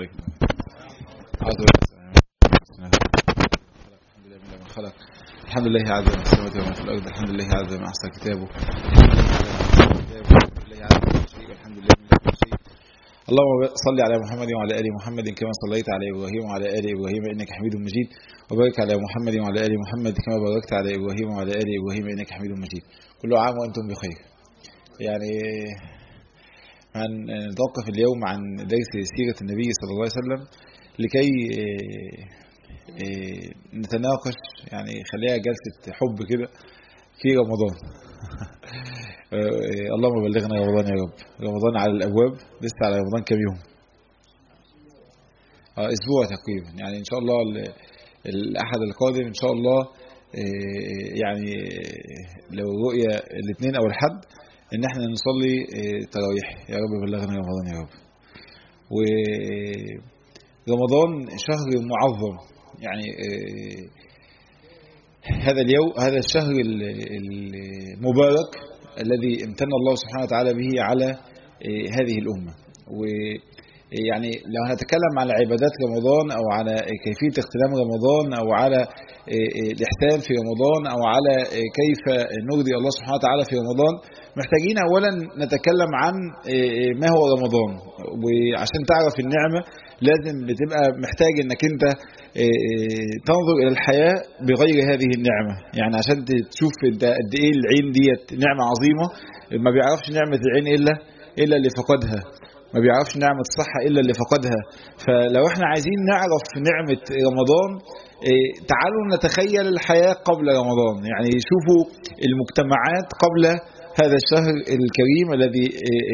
عليكم أعوذ بالله الحمد لله من خلق الحمد لله عز ما في السماوات وما في الأرض الحمد لله عز ما أحصى كتابه الحمد لله عز ما شيء الحمد لله من كل شيء اللهم صل على محمد وعلى ال محمد كما صليت على ابراهيم وعلى ال ابراهيم انك حميد مجيد وبارك على محمد وعلى ال محمد كما باركت على ابراهيم وعلى ال ابراهيم انك حميد مجيد كل عام وانتم بخير يعني هنتوقف اليوم عن درس سيرة النبي صلى الله عليه وسلم لكي نتناقش يعني خليها جلسة حب كده في رمضان اللهم بلغنا رمضان يا رب رمضان على الأبواب لسه على رمضان كم يوم أسبوع تقريبا يعني إن شاء الله الأحد القادم إن شاء الله يعني لو رؤية الاثنين أو الحد ان احنا نصلي تراويح يا رب بلغنا رمضان يا رب ورمضان شهر معظم يعني هذا اليوم هذا الشهر المبارك الذي امتن الله سبحانه وتعالى به على هذه الأمة ويعني لو هنتكلم على عبادات رمضان أو على كيفية اغتنام رمضان أو على الإحسان في رمضان أو على كيف نرضي الله سبحانه وتعالى في رمضان محتاجين اولا نتكلم عن ما هو رمضان وعشان تعرف النعمة لازم بتبقى محتاج انك انت تنظر الى الحياة بغير هذه النعمة يعني عشان تشوف انت قد ايه العين ديت نعمة عظيمة ما بيعرفش نعمة العين الا الا اللي فقدها ما بيعرفش نعمة الصحة الا اللي فقدها فلو احنا عايزين نعرف نعمة رمضان تعالوا نتخيل الحياة قبل رمضان يعني شوفوا المجتمعات قبل هذا الشهر الكريم الذي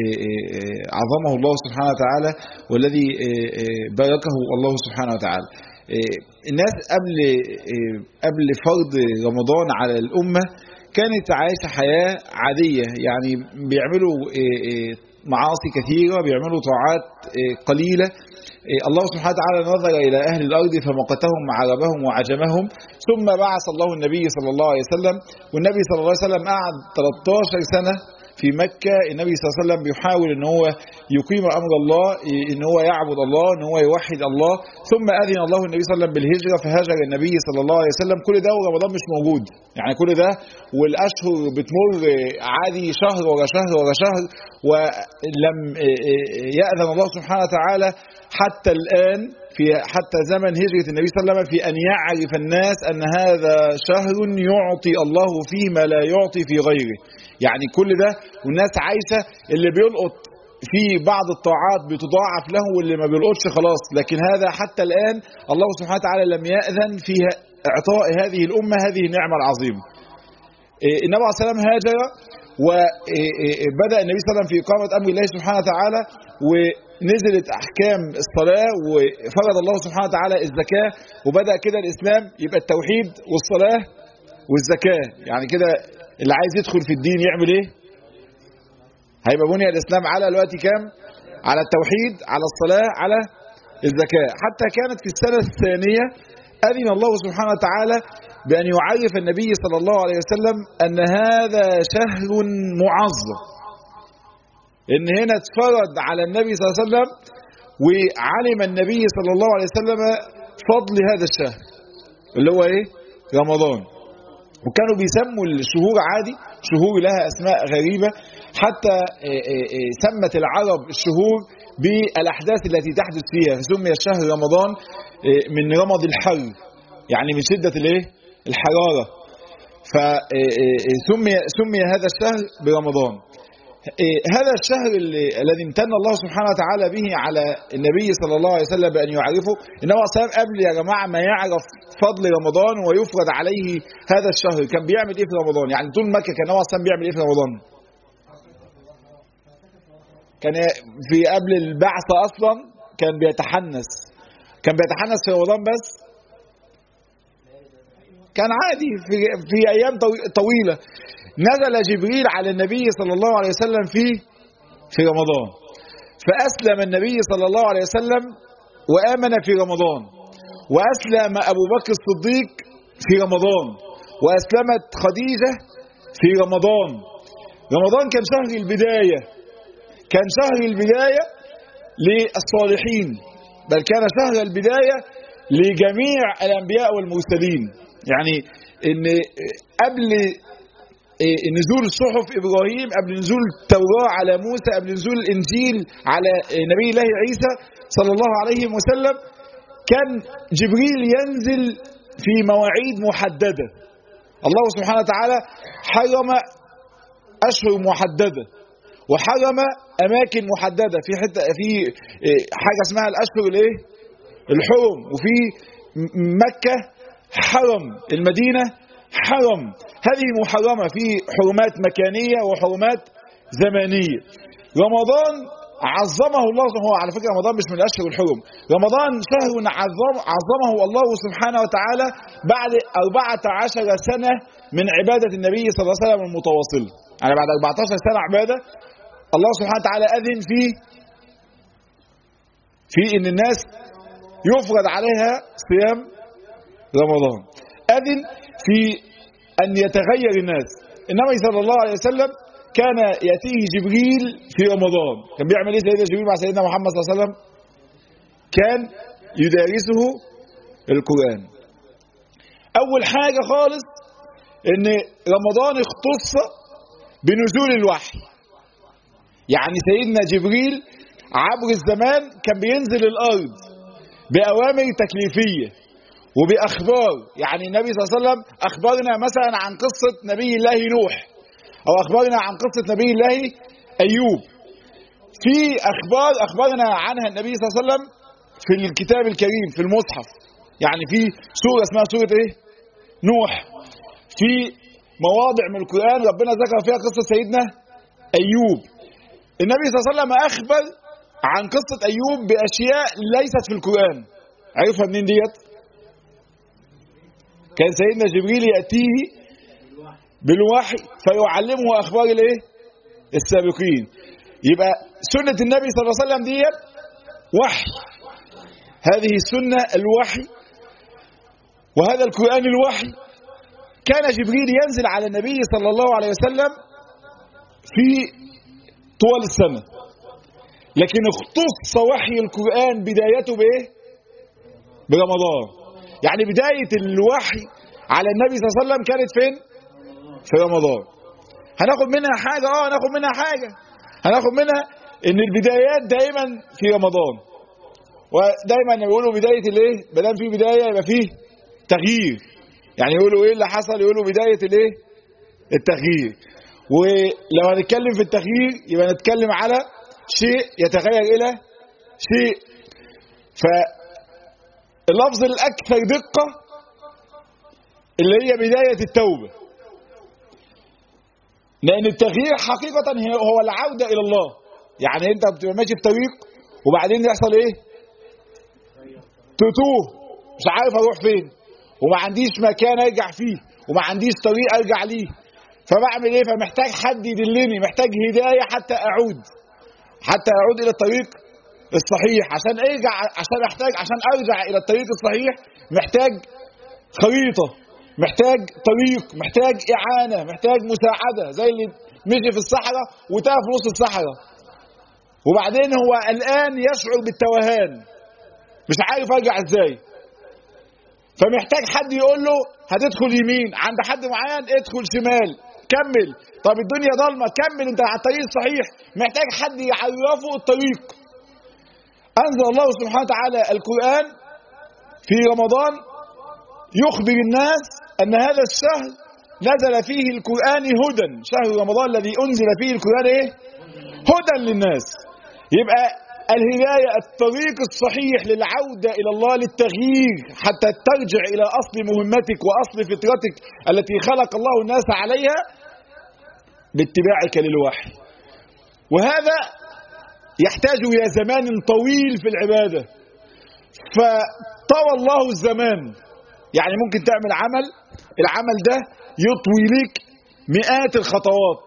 عظمه الله سبحانه وتعالى والذي باركه الله سبحانه وتعالى الناس قبل قبل فرض رمضان على الأمة كانت عايشة حياة عادية يعني بيعملوا معاصي كثيرة بيعملوا طاعات قليلة الله سبحانه وتعالى نظر إلى أهل الأرض فمقتهم عربهم وعجمهم ثم بعث الله النبي صلى الله عليه وسلم والنبي صلى الله عليه وسلم قعد 13 سنة في مكة النبي صلى الله عليه وسلم بيحاول ان هو يقيم امر الله ان هو يعبد الله ان هو يوحد الله ثم اذن الله النبي صلى الله عليه وسلم بالهجرة فهاجر النبي صلى الله عليه وسلم كل ده ورمضان مش موجود يعني كل ده والاشهر بتمر عادي شهر ورا شهر ورا شهر ولم يأذن الله سبحانه وتعالى حتى الآن في حتى زمن هجرة النبي صلى الله عليه وسلم في أن يعرف الناس أن هذا شهر يعطي الله فيه ما لا يعطي في غيره يعني كل ده والناس عايشة اللي بيلقط في بعض الطاعات بتضاعف له واللي ما بيلقطش خلاص لكن هذا حتى الآن الله سبحانه وتعالى لم يأذن في إعطاء هذه الأمة هذه النعمة العظيمة النبي عليه السلام هاجر وبدأ النبي صلى الله عليه وسلم في إقامة أمر الله سبحانه وتعالى ونزلت أحكام الصلاة وفرض الله سبحانه وتعالى الزكاة وبدأ كده الإسلام يبقى التوحيد والصلاة والزكاة يعني كده اللي عايز يدخل في الدين يعمل إيه هيبقى بني الإسلام على الوقت كام على التوحيد على الصلاة على الزكاة حتى كانت في السنة الثانية أذن الله سبحانه وتعالى بأن يعرف النبي صلى الله عليه وسلم أن هذا شهر معظم إن هنا اتفرد على النبي صلى الله عليه وسلم وعلم النبي صلى الله عليه وسلم فضل هذا الشهر اللي هو إيه رمضان وكانوا بيسموا الشهور عادي شهور لها أسماء غريبة حتى سمت العرب الشهور بالأحداث التي تحدث فيها فسمي الشهر رمضان من رمض الحر يعني من شدة الايه الحرارة فسمي سمي هذا الشهر برمضان هذا الشهر الذي امتن الله سبحانه وتعالى به على النبي صلى الله عليه وسلم بأن يعرفه إنما صلى قبل يا جماعة ما يعرف فضل رمضان ويفرض عليه هذا الشهر كان بيعمل إيه في رمضان يعني طول مكة كان هو أصلا بيعمل إيه في رمضان كان في قبل البعثة أصلا كان بيتحنس كان بيتحنس في رمضان بس كان عادي في, في أيام طويلة نزل جبريل على النبي صلى الله عليه وسلم في في رمضان فأسلم النبي صلى الله عليه وسلم وآمن في رمضان وأسلم أبو بكر الصديق في رمضان وأسلمت خديجة في رمضان رمضان كان شهر البداية كان شهر البداية للصالحين بل كان شهر البداية لجميع الأنبياء والمرسلين يعني إن قبل نزول صحف إبراهيم قبل نزول التوراة على موسى قبل نزول الإنجيل على نبي الله عيسى صلى الله عليه وسلم كان جبريل ينزل في مواعيد محددة الله سبحانه وتعالى حرم أشهر محددة وحرم أماكن محددة في حتة في حاجة اسمها الأشهر الإيه؟ الحرم وفي مكة حرم المدينة حرم هذه محرمة في حرمات مكانية وحرمات زمانية رمضان عظمه الله هو على فكرة رمضان مش من الأشهر الحرم رمضان شهر عظم عظمه الله سبحانه وتعالى بعد 14 سنة من عبادة النبي صلى الله عليه وسلم المتواصلة يعني بعد 14 سنة عبادة الله سبحانه وتعالى أذن في في إن الناس يفرض عليها صيام رمضان أذن في أن يتغير الناس النبي صلى الله عليه وسلم كان يأتيه جبريل في رمضان كان بيعمل ايه سيدنا جبريل مع سيدنا محمد صلى الله عليه وسلم كان يدارسه القرآن أول حاجة خالص إن رمضان اختص بنزول الوحي يعني سيدنا جبريل عبر الزمان كان بينزل الأرض بأوامر تكليفية وبأخبار يعني النبي صلى الله عليه وسلم أخبرنا مثلا عن قصة نبي الله نوح أو أخبرنا عن قصة نبي الله أيوب في أخبار أخبرنا عنها النبي صلى الله عليه وسلم في الكتاب الكريم في المصحف يعني في سورة اسمها سورة إيه؟ نوح في مواضع من القرآن ربنا ذكر فيها قصة سيدنا أيوب النبي صلى الله عليه وسلم أخبر عن قصة أيوب بأشياء ليست في القرآن عرفها منين ديت كان سيدنا جبريل يأتيه بالوحي فيعلمه أخبار الايه السابقين يبقى سنة النبي صلى الله عليه وسلم ديت وحي هذه السنة الوحي وهذا القرآن الوحي كان جبريل ينزل على النبي صلى الله عليه وسلم في طوال السنة لكن اختص وحي القرآن بدايته بايه برمضان يعني بداية الوحي على النبي صلى الله عليه وسلم كانت فين في رمضان هناخد منها حاجة اه هناخد منها حاجة هناخد منها ان البدايات دائما في رمضان ودايما يقولوا بداية الايه ما في بداية يبقى فيه تغيير يعني يقولوا ايه اللي حصل يقولوا بداية الايه التغيير ولو هنتكلم في التغيير يبقى نتكلم على شيء يتغير الى شيء فاللفظ الاكثر دقة اللي هي بداية التوبة لان التغيير حقيقة هو العودة الى الله يعني انت بتبقى ماشي في طريق وبعدين يحصل ايه تتوه مش عارف اروح فين وما عنديش مكان ارجع فيه وما عنديش طريق ارجع ليه فبعمل ايه فمحتاج حد يدلني محتاج هداية حتى اعود حتى اعود الى الطريق الصحيح عشان ارجع عشان احتاج عشان ارجع الى الطريق الصحيح محتاج خريطة محتاج طريق محتاج اعانة محتاج مساعدة زي اللي مشي في الصحراء وتاه في وسط الصحراء وبعدين هو الان يشعر بالتوهان مش عارف ارجع ازاي فمحتاج حد يقول له هتدخل يمين عند حد معين ادخل شمال كمل طب الدنيا ضلمه كمل انت على الطريق الصحيح محتاج حد يعرفه الطريق انزل الله سبحانه وتعالى القران في رمضان يخبر الناس ان هذا الشهر نزل فيه القران هدى شهر رمضان الذي انزل فيه القران ايه هدى للناس يبقى الهداية الطريق الصحيح للعودة إلى الله للتغيير حتى ترجع إلى أصل مهمتك وأصل فطرتك التي خلق الله الناس عليها باتباعك للوحي وهذا يحتاج إلى زمان طويل في العبادة فطوى الله الزمان يعني ممكن تعمل عمل العمل ده يطوي لك مئات الخطوات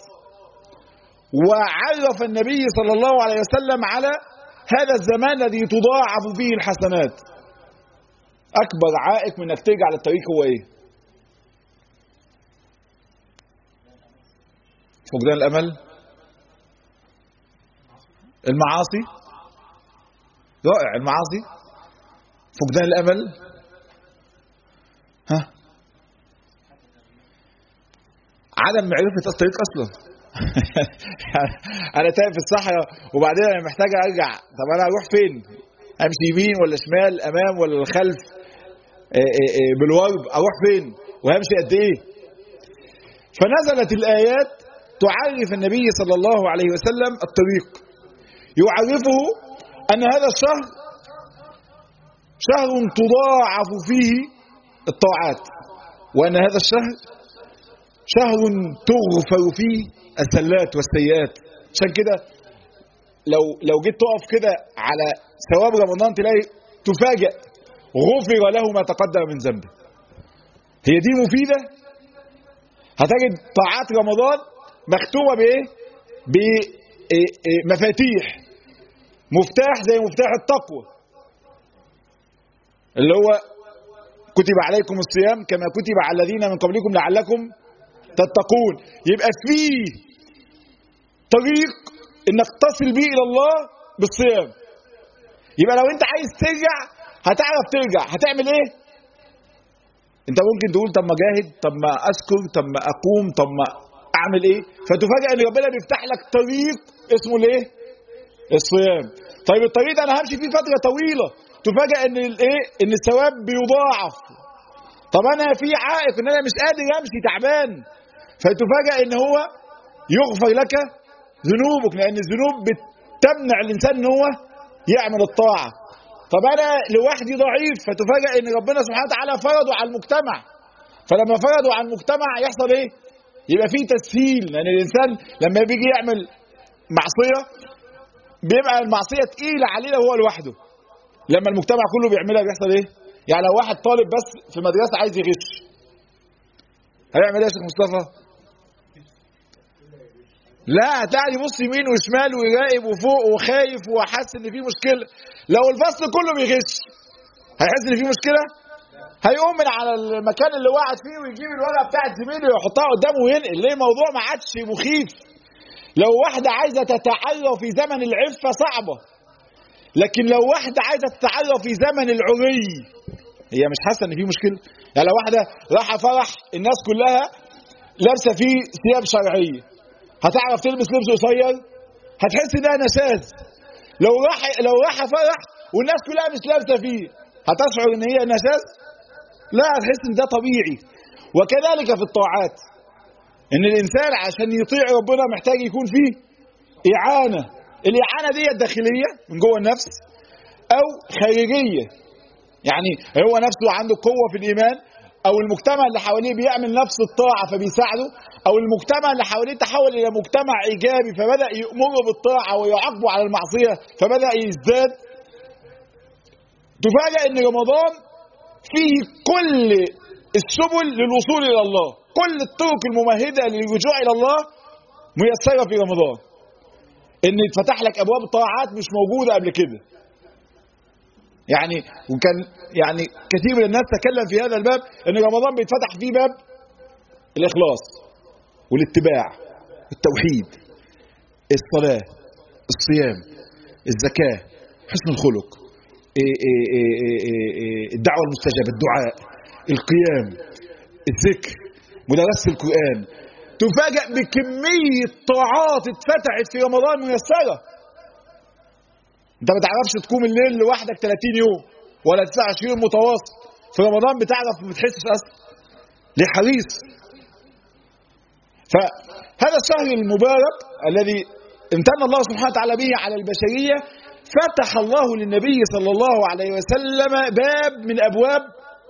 وعرف النبي صلى الله عليه وسلم على هذا الزمان الذي تضاعف فيه الحسنات أكبر عائق من أنك ترجع للطريق هو إيه؟ فقدان الأمل المعاصي رائع المعاصي فقدان الامل ها عدم معرفه الطريق اصلا انا تايه في الصحراء وبعدين انا محتاج ارجع طب انا اروح فين امشي يمين ولا شمال امام ولا الخلف بالورب اروح فين وهمشي قد ايه فنزلت الايات تعرف النبي صلى الله عليه وسلم الطريق يعرفه ان هذا الشهر شهر تضاعف فيه الطاعات وان هذا الشهر شهر تغفر فيه الزلات والسيئات عشان كده لو لو جيت تقف كده على ثواب رمضان تلاقي تفاجئ غفر له ما تقدم من ذنبه هي دي مفيدة هتجد طاعات رمضان مختومة بإيه بمفاتيح مفتاح زي مفتاح التقوى اللي هو كتب عليكم الصيام كما كتب على الذين من قبلكم لعلكم تتقون يبقى فيه طريق انك تصل بيه الى الله بالصيام يبقى لو انت عايز ترجع هتعرف ترجع هتعمل ايه انت ممكن تقول طب ما جاهد طب ما اذكر طب ما اقوم طب ما اعمل ايه فتفاجئ ان ربنا بيفتح لك طريق اسمه الايه الصيام طيب الطريق ده انا همشي فيه فتره طويله تفاجئ ان الايه ان الثواب بيضاعف طب انا في عائق ان انا مش قادر امشي تعبان فتفاجئ ان هو يغفر لك ذنوبك لان الذنوب بتمنع الانسان ان هو يعمل الطاعه طب انا لوحدي ضعيف فتفاجئ ان ربنا سبحانه وتعالى فرضه على المجتمع فلما فرضوا على المجتمع يحصل ايه يبقى فيه تسهيل لان الانسان لما بيجي يعمل معصيه بيبقى المعصيه تقيله عليه هو لوحده لما المجتمع كله بيعملها بيحصل ايه يعني لو واحد طالب بس في مدرسه عايز يغش هيعمل ايه يا شيخ مصطفى لا هتلاقي يبص يمين وشمال ويراقب وفوق وخايف وحاسس ان في مشكله لو الفصل كله بيغش هيحس ان في مشكله هيقوم من على المكان اللي وقعت فيه ويجيب الورقه بتاعت زميله ويحطها قدامه وينقل ليه الموضوع ما عادش مخيف لو واحده عايزه تتعرى في زمن العفه صعبه لكن لو واحده عايزه تتعرى في زمن العري هي مش حاسه ان في مشكله يعني لو واحده رايحه فرح الناس كلها لابسه فيه ثياب شرعيه هتعرف تلبس لبس قصير هتحس انها نشاز لو راح لو راح فرح والناس كلها مش لابسه فيه هتشعر ان هي نشاز لا هتحس ان ده طبيعي وكذلك في الطاعات ان الانسان عشان يطيع ربنا محتاج يكون فيه اعانه الاعانه دي داخليه من جوه النفس او خارجيه يعني هو نفسه عنده قوه في الايمان او المجتمع اللي حواليه بيعمل نفس الطاعه فبيساعده او المجتمع اللي حواليه تحول الى مجتمع ايجابي فبدا يامره بالطاعه ويعاقبه على المعصيه فبدا يزداد تفاجئ ان رمضان فيه كل السبل للوصول الى الله كل الطرق الممهده للرجوع الى الله ميسره في رمضان ان يتفتح لك ابواب طاعات مش موجوده قبل كده يعني وكان يعني كثير من الناس تكلم في هذا الباب ان رمضان بيتفتح فيه باب الاخلاص والاتباع التوحيد الصلاه الصيام الزكاه حسن الخلق الدعوه المستجابه الدعاء القيام الذكر مدرسه القران تفاجأ بكمية طاعات اتفتحت في رمضان ميسرة انت ما تعرفش تقوم الليل لوحدك 30 يوم ولا 29 متواصل في رمضان بتعرف ما بتحسش اصلا ليه حريص فهذا الشهر المبارك الذي امتن الله سبحانه وتعالى به على البشرية فتح الله للنبي صلى الله عليه وسلم باب من أبواب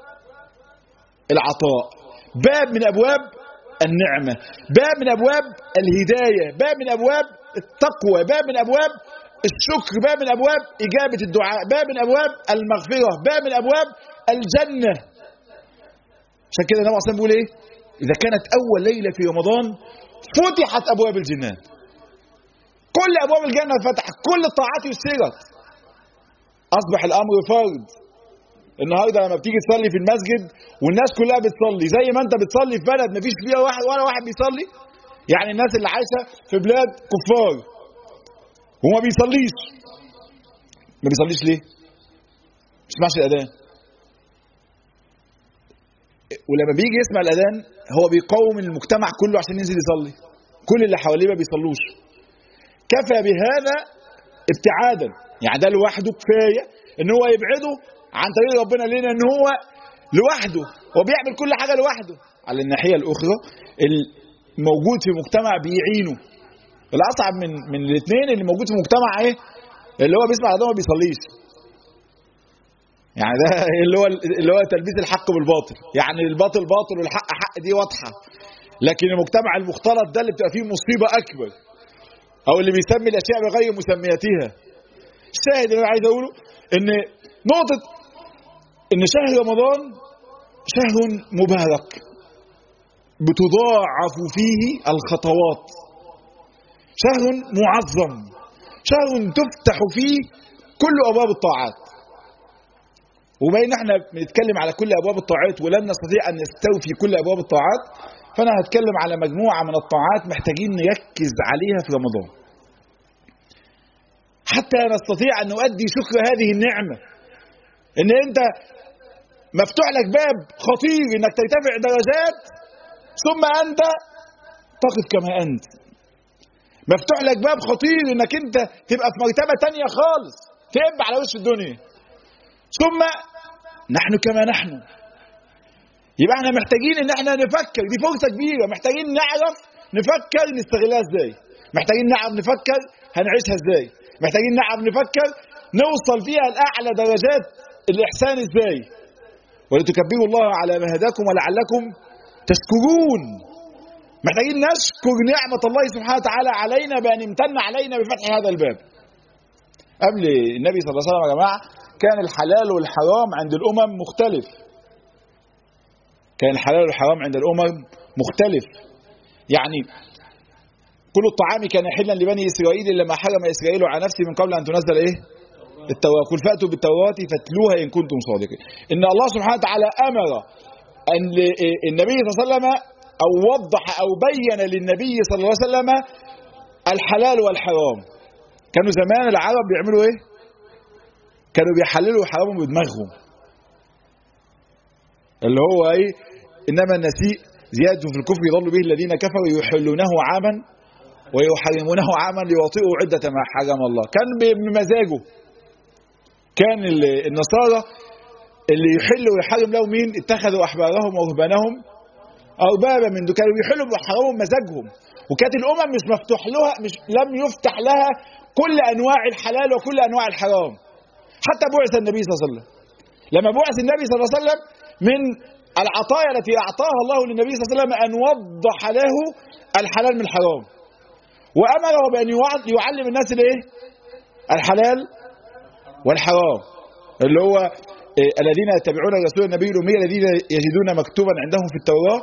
العطاء باب من أبواب النعمة باب من أبواب الهداية باب من أبواب التقوى باب من أبواب الشكر باب من أبواب إجابة الدعاء باب من أبواب المغفرة باب من أبواب الجنة عشان كده النبي صلى بيقول إيه إذا كانت أول ليلة في رمضان فتحت أبواب الجنان كل أبواب الجنة فتحت كل الطاعات يسرت أصبح الأمر فرض النهارده لما بتيجي تصلي في المسجد والناس كلها بتصلي زي ما انت بتصلي في بلد مفيش فيها واحد ولا واحد بيصلي يعني الناس اللي عايشه في بلاد كفار وما بيصليش ما بيصليش ليه يسمعش الاذان ولما بيجي يسمع الاذان هو بيقوم المجتمع كله عشان ينزل يصلي كل اللي حواليه ما بيصلوش كفى بهذا ابتعادا يعني ده لوحده كفايه ان هو يبعده عن طريق ربنا لنا ان هو لوحده هو بيعمل كل حاجه لوحده على الناحيه الاخرى الموجود في مجتمع بيعينه الاصعب من من الاثنين اللي موجود في مجتمع ايه اللي هو بيسمع ده ما بيصليش يعني ده اللي هو اللي هو تلبيس الحق بالباطل يعني الباطل باطل والحق حق دي واضحه لكن المجتمع المختلط ده اللي بتبقى فيه مصيبه اكبر او اللي بيسمي الاشياء بغير مسمياتها الشاهد اللي انا عايز اقوله ان نقطه ان شهر رمضان شهر مبارك بتضاعف فيه الخطوات شهر معظم شهر تفتح فيه كل ابواب الطاعات وبما ان احنا بنتكلم على كل ابواب الطاعات ولن نستطيع ان نستوفي كل ابواب الطاعات فانا هتكلم على مجموعه من الطاعات محتاجين نركز عليها في رمضان حتى نستطيع ان نؤدي شكر هذه النعمه ان انت مفتوح لك باب خطير انك ترتفع درجات ثم انت تقف كما انت مفتوح لك باب خطير انك انت تبقى في مرتبه تانية خالص تقب على وش الدنيا ثم نحن كما نحن يبقى احنا محتاجين ان احنا نفكر دي فرصه كبيره محتاجين نعرف نفكر نستغلها ازاي محتاجين نعرف نفكر هنعيشها ازاي محتاجين نعرف نفكر نوصل فيها لاعلى درجات الاحسان ازاي ولتكبروا الله على ما هداكم ولعلكم تشكرون محتاجين نشكر نعمة الله سبحانه وتعالى علينا بأن امتن علينا بفتح هذا الباب قبل النبي صلى الله عليه وسلم يا جماعة كان الحلال والحرام عند الأمم مختلف كان الحلال والحرام عند الأمم مختلف يعني كل الطعام كان حلا لبني إسرائيل إلا ما حرم إسرائيل على نفسه من قبل أن تنزل إيه التوراة قل فأتوا بالتوراة فاتلوها إن كنتم صادقين إن الله سبحانه وتعالى أمر أن النبي صلى الله عليه وسلم أو وضح أو بين للنبي صلى الله عليه وسلم الحلال والحرام كانوا زمان العرب بيعملوا إيه كانوا بيحللوا حرامهم بدماغهم اللي هو ايه انما النسيء زياده في الكفر يضل به الذين كفروا يحلونه عاما ويحرمونه عاما ليواطئوا عدة ما حرم الله كان بمزاجه كان النصارى اللي يحل ويحرم لهم مين اتخذوا احبارهم ورهبانهم اربابا من دول كانوا بيحلوا ويحرموا بمزاجهم وكانت الامم مش مفتوح لها مش لم يفتح لها كل انواع الحلال وكل انواع الحرام حتى بعث النبي صلى الله عليه وسلم لما بعث النبي صلى الله عليه وسلم من العطايا التي اعطاها الله للنبي صلى الله عليه وسلم ان وضح له الحلال من الحرام وامره بان يعلم الناس الايه الحلال والحرام اللي هو الذين يتبعون الرسول النبي الامي الذين يجدون مكتوبا عندهم في التوراه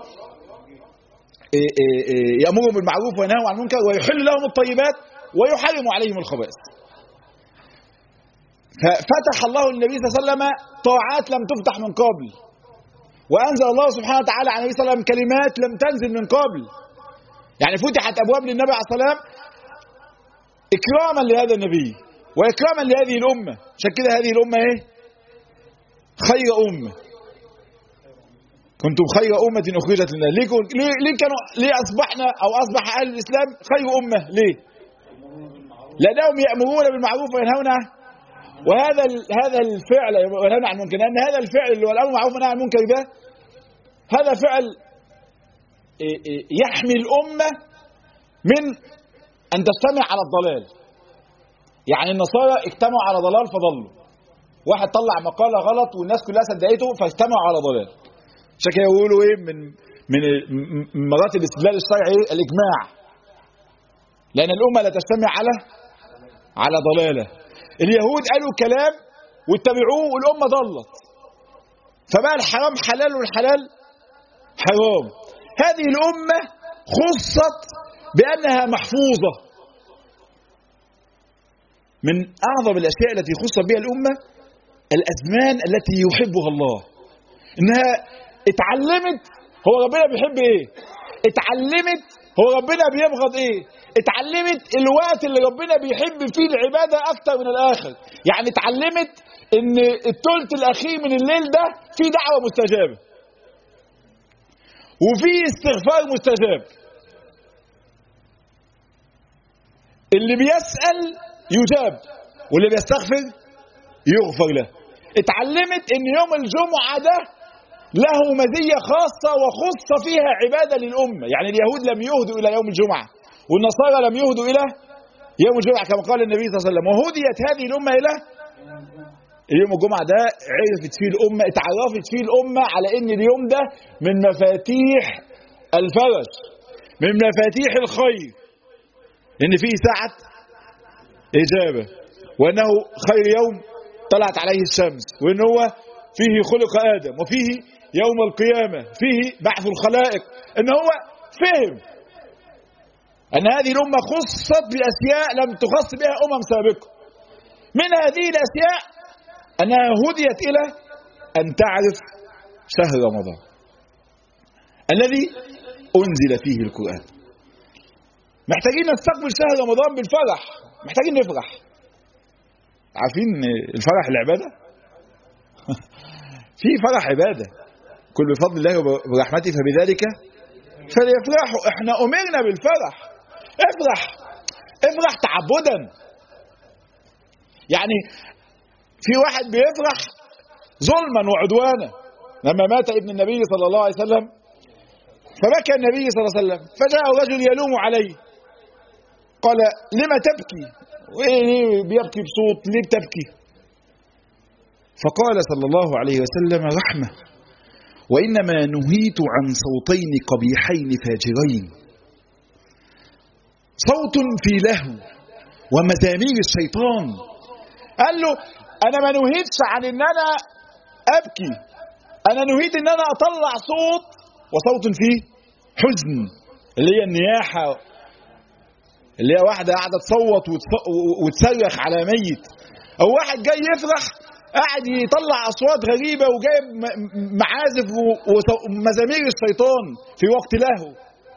يامرهم بالمعروف وينهاهم عن المنكر ويحل لهم الطيبات ويحرم عليهم الخبائث ففتح الله للنبي صلى الله عليه وسلم طاعات لم تفتح من قبل وانزل الله سبحانه وتعالى على النبي صلى الله عليه وسلم كلمات لم تنزل من قبل يعني فتحت ابواب للنبي عليه الصلاه والسلام اكراما لهذا النبي واكراما لهذه الامه عشان كده هذه الامه ايه خير امه كنتم خير أمة أخرجت لنا ليه, ليه, ليه كانوا ليه أصبحنا أو أصبح أهل الإسلام خير أمة ليه لأنهم يأمرون بالمعروف وينهون وهذا هذا الفعل وينهون عن المنكر لأن هذا الفعل اللي هو الأمر بالمعروف والنهي عن المنكر ده هذا فعل يحمي الأمة من أن تجتمع على الضلال يعني النصارى اجتمعوا على ضلال فضلوا واحد طلع مقالة غلط والناس كلها صدقته فاجتمعوا على ضلال عشان كده يقولوا ايه من من مراتب الاستدلال الشرعي ايه الاجماع لان الامه لا تجتمع على على ضلاله اليهود قالوا كلام واتبعوه والامه ضلت فبقى الحرام حلال والحلال حرام هذه الامه خصت بانها محفوظه من اعظم الاشياء التي خصت بها الامه الازمان التي يحبها الله انها اتعلمت هو ربنا بيحب ايه اتعلمت هو ربنا بيبغض ايه اتعلمت الوقت اللي ربنا بيحب فيه العبادة اكتر من الاخر يعني اتعلمت ان الثلث الاخير من الليل ده في دعوه مستجابه وفي استغفار مستجاب اللي بيسأل يجاب واللي بيستغفر يغفر له اتعلمت ان يوم الجمعة ده له مزية خاصة وخص فيها عبادة للأمة يعني اليهود لم يهدوا إلى يوم الجمعة والنصارى لم يهدوا إلى يوم الجمعة كما قال النبي صلى الله عليه وسلم وهديت هذه الأمة إلى يوم الجمعة ده عرفت فيه الأمة اتعرفت فيه الأمة على إن اليوم ده من مفاتيح الفرج من مفاتيح الخير إن فيه ساعة إجابة وأنه خير يوم طلعت عليه الشمس وإن هو فيه خلق آدم وفيه يوم القيامة فيه بعث الخلائق إن هو فهم أن هذه الأمة خصت بأشياء لم تخص بها أمم سابقة من هذه الأشياء أنها هديت إلى أن تعرف شهر رمضان الذي أنزل فيه القرآن محتاجين نستقبل شهر رمضان بالفرح محتاجين نفرح عارفين الفرح العبادة في فرح عبادة كل بفضل الله وبرحمته فبذلك فليفرحوا احنا أمرنا بالفرح افرح افرح تعبدا يعني في واحد بيفرح ظلما وعدوانا لما مات ابن النبي صلى الله عليه وسلم فبكى النبي صلى الله عليه وسلم فجاء رجل يلوم عليه قال لما تبكي ليه بيبكي بصوت ليه بتبكي فقال صلى الله عليه وسلم رحمة وإنما نهيت عن صوتين قبيحين فاجرين صوت في لهو ومزامير الشيطان قال له انا ما نهيتش عن ان انا ابكي انا نهيت ان انا اطلع صوت وصوت فيه حزن اللي هي النياحة اللي هي واحدة قاعدة تصوت وتصرخ على ميت او واحد جاي يفرح قاعد يطلع اصوات غريبة وجايب معازف ومزامير الشيطان في وقت لهو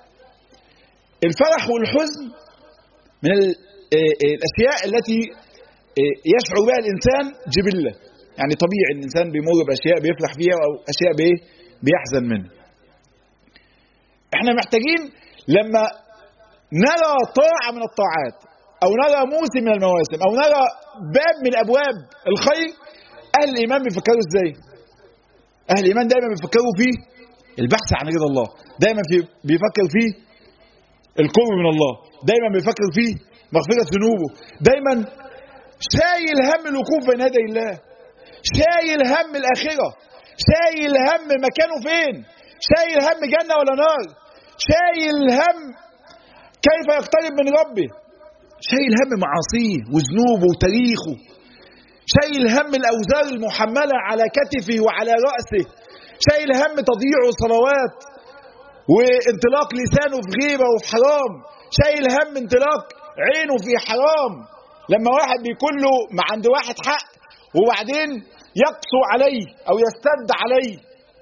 الفرح والحزن من الاشياء التي يشعر بها الإنسان جبلة يعني طبيعي الإنسان بيمر بأشياء بيفرح فيها أو أشياء بإيه بيحزن منها احنا محتاجين لما نرى طاعة من الطاعات أو نرى موسم من المواسم أو نرى باب من أبواب الخير أهل الإيمان بيفكروا إزاي أهل الإيمان دايما بيفكروا فيه البحث عن رضا الله دايما في بيفكر فيه القرب من الله دايما بيفكر فيه مغفرة ذنوبه دايما شايل هم الوقوف بين يدي الله شايل هم الآخرة شايل هم مكانه فين شايل هم جنة ولا نار شايل هم كيف يقترب من ربه شايل هم معاصيه وذنوبه وتاريخه شايل هم الأوزار المحملة على كتفه وعلى رأسه شايل هم تضييع صلوات وانطلاق لسانه في غيبة وفي حرام شايل هم انطلاق عينه في حرام لما واحد بيكون له ما عند واحد حق وبعدين يقسو عليه او يستد عليه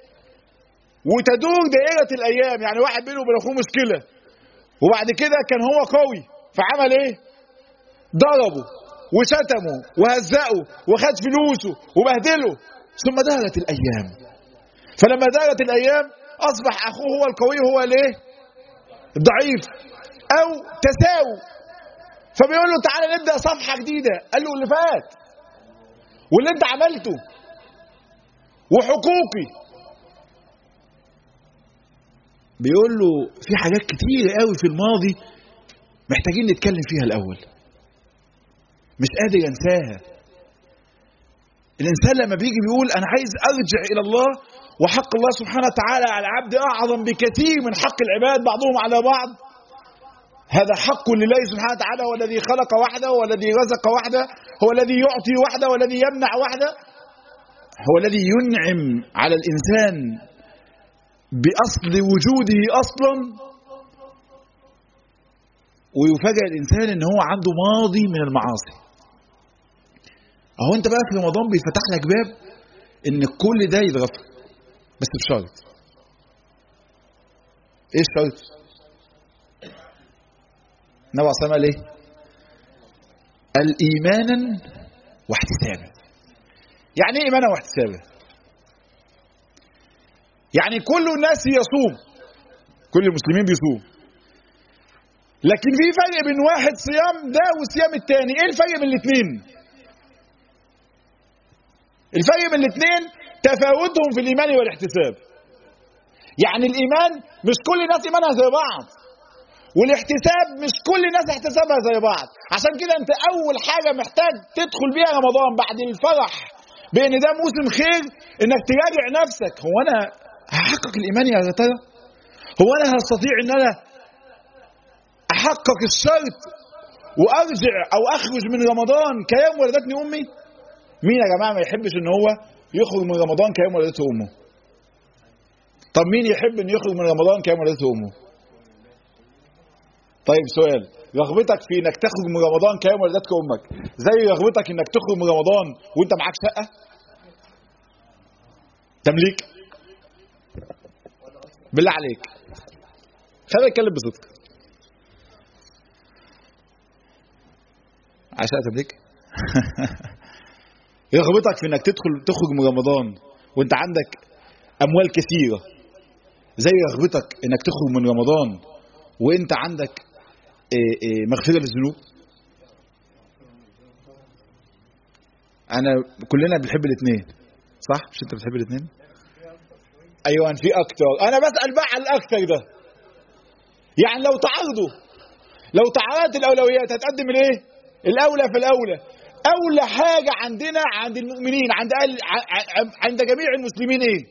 وتدور دائرة الايام يعني واحد بينه وبين اخوه مشكلة وبعد كده كان هو قوي فعمل ايه ضربه وشتمه وهزقه وخد فلوسه وبهدله ثم دارت الايام فلما دارت الايام اصبح اخوه هو القوي هو الايه الضعيف او تساووا فبيقول له تعالى نبدا صفحه جديده قال له اللي فات واللي انت عملته وحقوقي بيقول له في حاجات كتير قوي في الماضي محتاجين نتكلم فيها الاول مش قادر ينساها الانسان لما بيجي بيقول انا عايز ارجع الى الله وحق الله سبحانه وتعالى على العبد اعظم بكثير من حق العباد بعضهم على بعض هذا حق لله سبحانه وتعالى هو الذي خلق وحده هو الذي رزق وحده هو الذي يعطي وحده هو الذي يمنع وحده هو الذي ينعم على الإنسان بأصل وجوده أصلا ويفاجئ الإنسان إن هو عنده ماضي من المعاصي أهو أنت بقى في رمضان بيفتح لك باب إن كل ده يتغفر بس بشرط إيه الشرط؟ النبي عليه الصلاه ايه؟ قال ايمانا واحتسابا يعني ايه ايمانا واحتسابا يعني كل الناس يصوم كل المسلمين بيصوم لكن في فرق بين واحد صيام ده والصيام التاني ايه الفرق بين الاثنين الفرق بين الاثنين تفاوتهم في الايمان والاحتساب يعني الايمان مش كل الناس ايمانها زي بعض والاحتساب مش كل الناس احتسابها زي بعض عشان كده انت اول حاجة محتاج تدخل بيها رمضان بعد الفرح بان ده موسم خير انك تراجع نفسك هو انا هحقق الايمان يا ترى هو انا هستطيع ان انا احقق الشرط وارجع او اخرج من رمضان كيوم ولدتني امي مين يا جماعه ما يحبش ان هو يخرج من رمضان كيوم ولدته امه طب مين يحب ان يخرج من رمضان كيوم ولدته امه طيب سؤال رغبتك في انك تخرج من رمضان كيوم ولدتك امك زي رغبتك انك تخرج من رمضان وانت معاك شقه تمليك بالله عليك خلينا نتكلم بصدق عشان تمليك رغبتك في انك تدخل تخرج من رمضان وانت عندك اموال كثيره زي رغبتك انك تخرج من رمضان وانت عندك إيه إيه مغفره للذنوب انا كلنا بنحب الاثنين صح مش انت بتحب الاثنين ايوه في اكتر انا بسال بقى على الاكتر ده يعني لو تعارضوا لو تعارضت الاولويات هتقدم الايه الاولى في الاولى اولى حاجه عندنا عند المؤمنين عند أهل عند جميع المسلمين ايه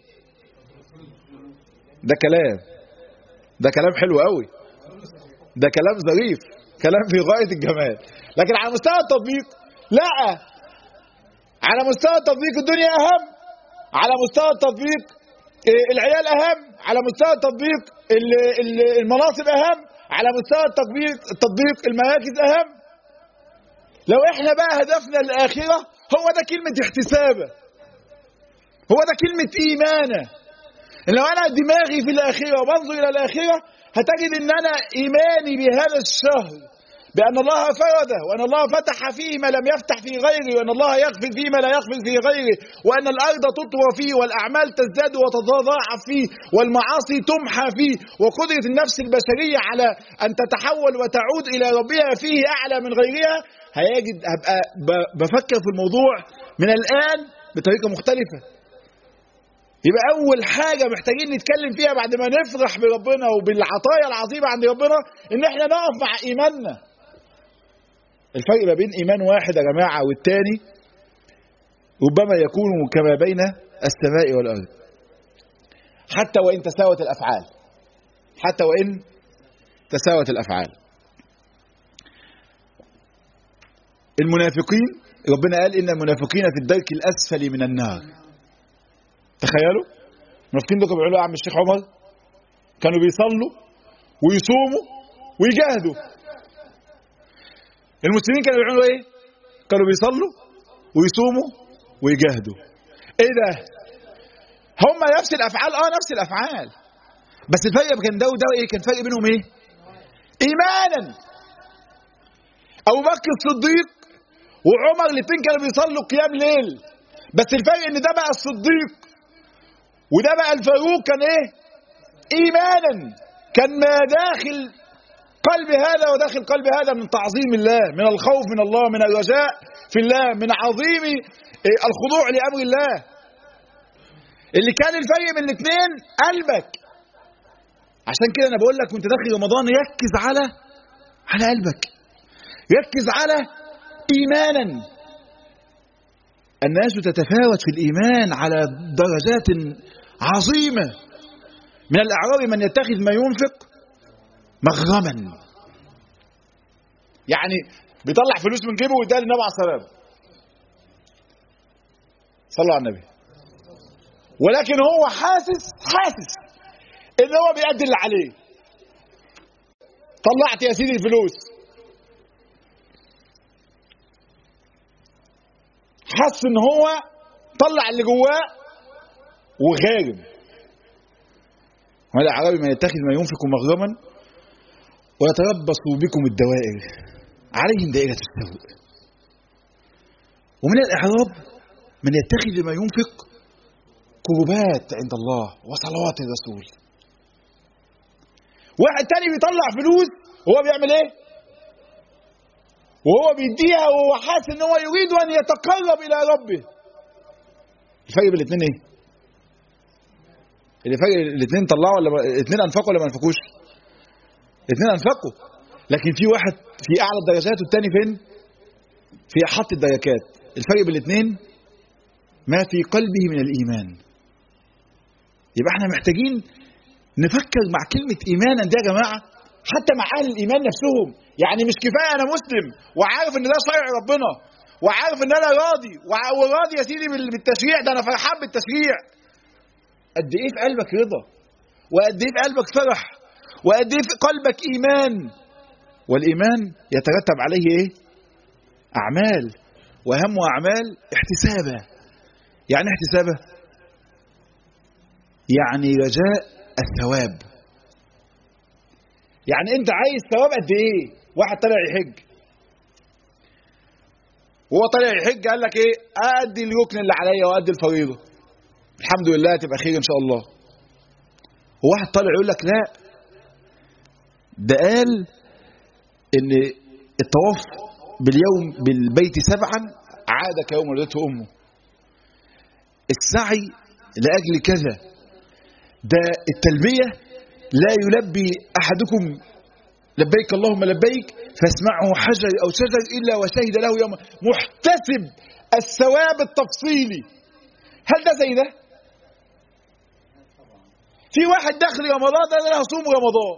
ده كلام ده كلام حلو قوي ده كلام ظريف كلام في غايه الجمال لكن على مستوى التطبيق لا على مستوى التطبيق الدنيا اهم على مستوى التطبيق العيال اهم على مستوى التطبيق المناصب اهم على مستوى التطبيق التطبيق المراكز اهم لو احنا بقى هدفنا الاخره هو ده كلمه احتسابه هو ده كلمه ايمانه لو انا دماغي في الاخره وبنظر الى الاخره هتجد ان انا ايماني بهذا الشهر بان الله فرده وان الله فتح فيه ما لم يفتح في غيره وان الله يغفر فيه ما لا يغفر في غيره وان الارض تطوى فيه والاعمال تزداد وتتضاعف فيه والمعاصي تمحى فيه وقدره النفس البشريه على ان تتحول وتعود الى ربها فيه اعلى من غيرها هيجد هبقى بفكر في الموضوع من الان بطريقه مختلفه يبقى أول حاجة محتاجين نتكلم فيها بعد ما نفرح بربنا وبالعطايا العظيمة عند ربنا إن إحنا نقف مع إيماننا. الفرق ما بين إيمان واحد يا جماعة والتاني ربما يكون كما بين السماء والأرض. حتى وإن تساوت الأفعال. حتى وإن تساوت الأفعال. المنافقين ربنا قال إن المنافقين في الدرك الأسفل من النار. تخيلوا المنافقين دول كانوا بيعملوا ايه يا عم الشيخ عمر كانوا بيصلوا ويصوموا ويجاهدوا المسلمين كانوا بيعملوا ايه كانوا بيصلوا ويصوموا ويجاهدوا ايه ده هم نفس الافعال اه نفس الافعال بس الفرق كان ده وده ايه كان فرق بينهم ايه ايمانا ابو بكر الصديق وعمر الاثنين كانوا بيصلوا قيام ليل بس الفرق ان ده بقى الصديق وده بقى الفاروق كان ايه ايمانا كان ما داخل قلب هذا وداخل قلب هذا من تعظيم الله من الخوف من الله من الرجاء في الله من عظيم الخضوع لامر الله اللي كان الفرق بين الاثنين قلبك عشان كده انا بقول لك وانت داخل رمضان ركز على على قلبك ركز على ايمانا الناس تتفاوت في الايمان على درجات عظيمه من الاعراب من يتخذ ما ينفق مغرما يعني بيطلع فلوس من جيبه ويديها للنبي عليه الصلاه والسلام صلوا على النبي ولكن هو حاسس حاسس ان هو بيأدي اللي عليه طلعت يا سيدي الفلوس حس ان هو طلع اللي جواه وغارم والاعرابي من يتخذ ما ينفق مغرما ويتربص بكم الدوائر عليهم دائرة السوء ومن الإعراب من يتخذ ما ينفق قربات عند الله وصلوات الرسول واحد تاني بيطلع فلوس وهو بيعمل ايه وهو بيديها وهو حاسس ان هو يريد ان يتقرب الى ربه الفرق بين الاثنين ايه اللي فرق الاثنين طلعوا ولا الاثنين انفقوا ولا ما انفقوش الاثنين انفقوا لكن في واحد في اعلى الدرجات والتاني فين في احط الدرجات الفرق بين الاثنين ما في قلبه من الايمان يبقى احنا محتاجين نفكر مع كلمة إيمانا دي يا جماعة حتى مع أهل الإيمان نفسهم يعني مش كفاية أنا مسلم وعارف إن ده شرع ربنا وعارف إن أنا راضي وراضي يا سيدي بالتشريع ده أنا فرحان بالتشريع قد إيه في قلبك رضا وقد إيه في قلبك فرح وقد إيه في قلبك إيمان والإيمان يترتب عليه إيه؟ أعمال وأهم أعمال احتسابة يعني احتسابة يعني رجاء الثواب يعني انت عايز ثواب قد ايه واحد طلع يحج وهو طلع يحج قال لك ايه ادي الركن اللي عليا وادي الفريضه الحمد لله تبقى خير ان شاء الله وواحد طالع يقول لك لا ده قال ان الطواف باليوم بالبيت سبعا عاد كيوم ولدته امه السعي لاجل كذا ده التلبية لا يلبي أحدكم لبيك اللهم لبيك فاسمعه حجر أو شجر إلا وشهد له يوم محتسب الثواب التفصيلي هل ده زي ده؟ في واحد داخل رمضان ده انا هصوم رمضان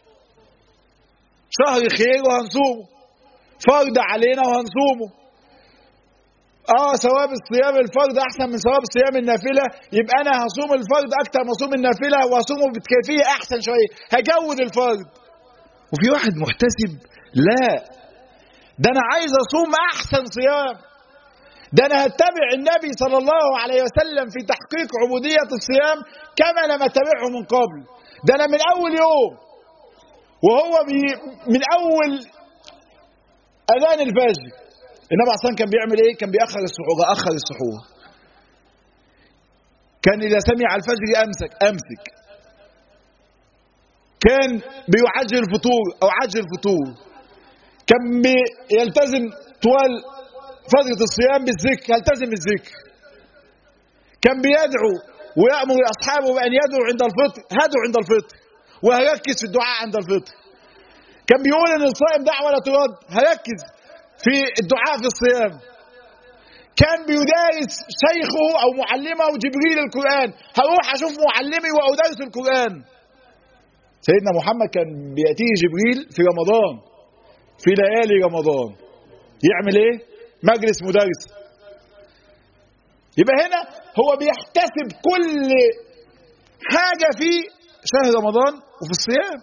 شهر خير وهنصومه فرض علينا وهنصومه اه ثواب الصيام الفرض احسن من ثواب صيام النافله يبقى انا هصوم الفرض اكتر ما اصوم النافله وهصومه بكيفيه احسن شويه هجود الفرض وفي واحد محتسب لا ده انا عايز اصوم احسن صيام ده انا هتبع النبي صلى الله عليه وسلم في تحقيق عبوديه الصيام كما لم اتبعه من قبل ده انا من اول يوم وهو بي من اول اذان الفجر النبي عليه الصلاه كان بيعمل ايه؟ كان بيأخر السحور، أخر السحور. كان إذا سمع الفجر أمسك أمسك. كان بيعجل الفطور أو عجل الفطور. كان بيلتزم طوال فترة الصيام بالذكر، يلتزم بالذكر. كان بيدعو ويأمر أصحابه بأن يدعوا عند الفطر، هدوا عند الفطر. وهيركز في الدعاء عند الفطر. كان بيقول إن الصائم دعوة لا ترد، هيركز في الدعاء في الصيام كان بيدارس شيخه او معلمه جبريل القران هروح اشوف معلمي وادرس القران سيدنا محمد كان بياتيه جبريل في رمضان في ليالي رمضان يعمل ايه مجلس مدرس يبقى هنا هو بيحتسب كل حاجه في شهر رمضان وفي الصيام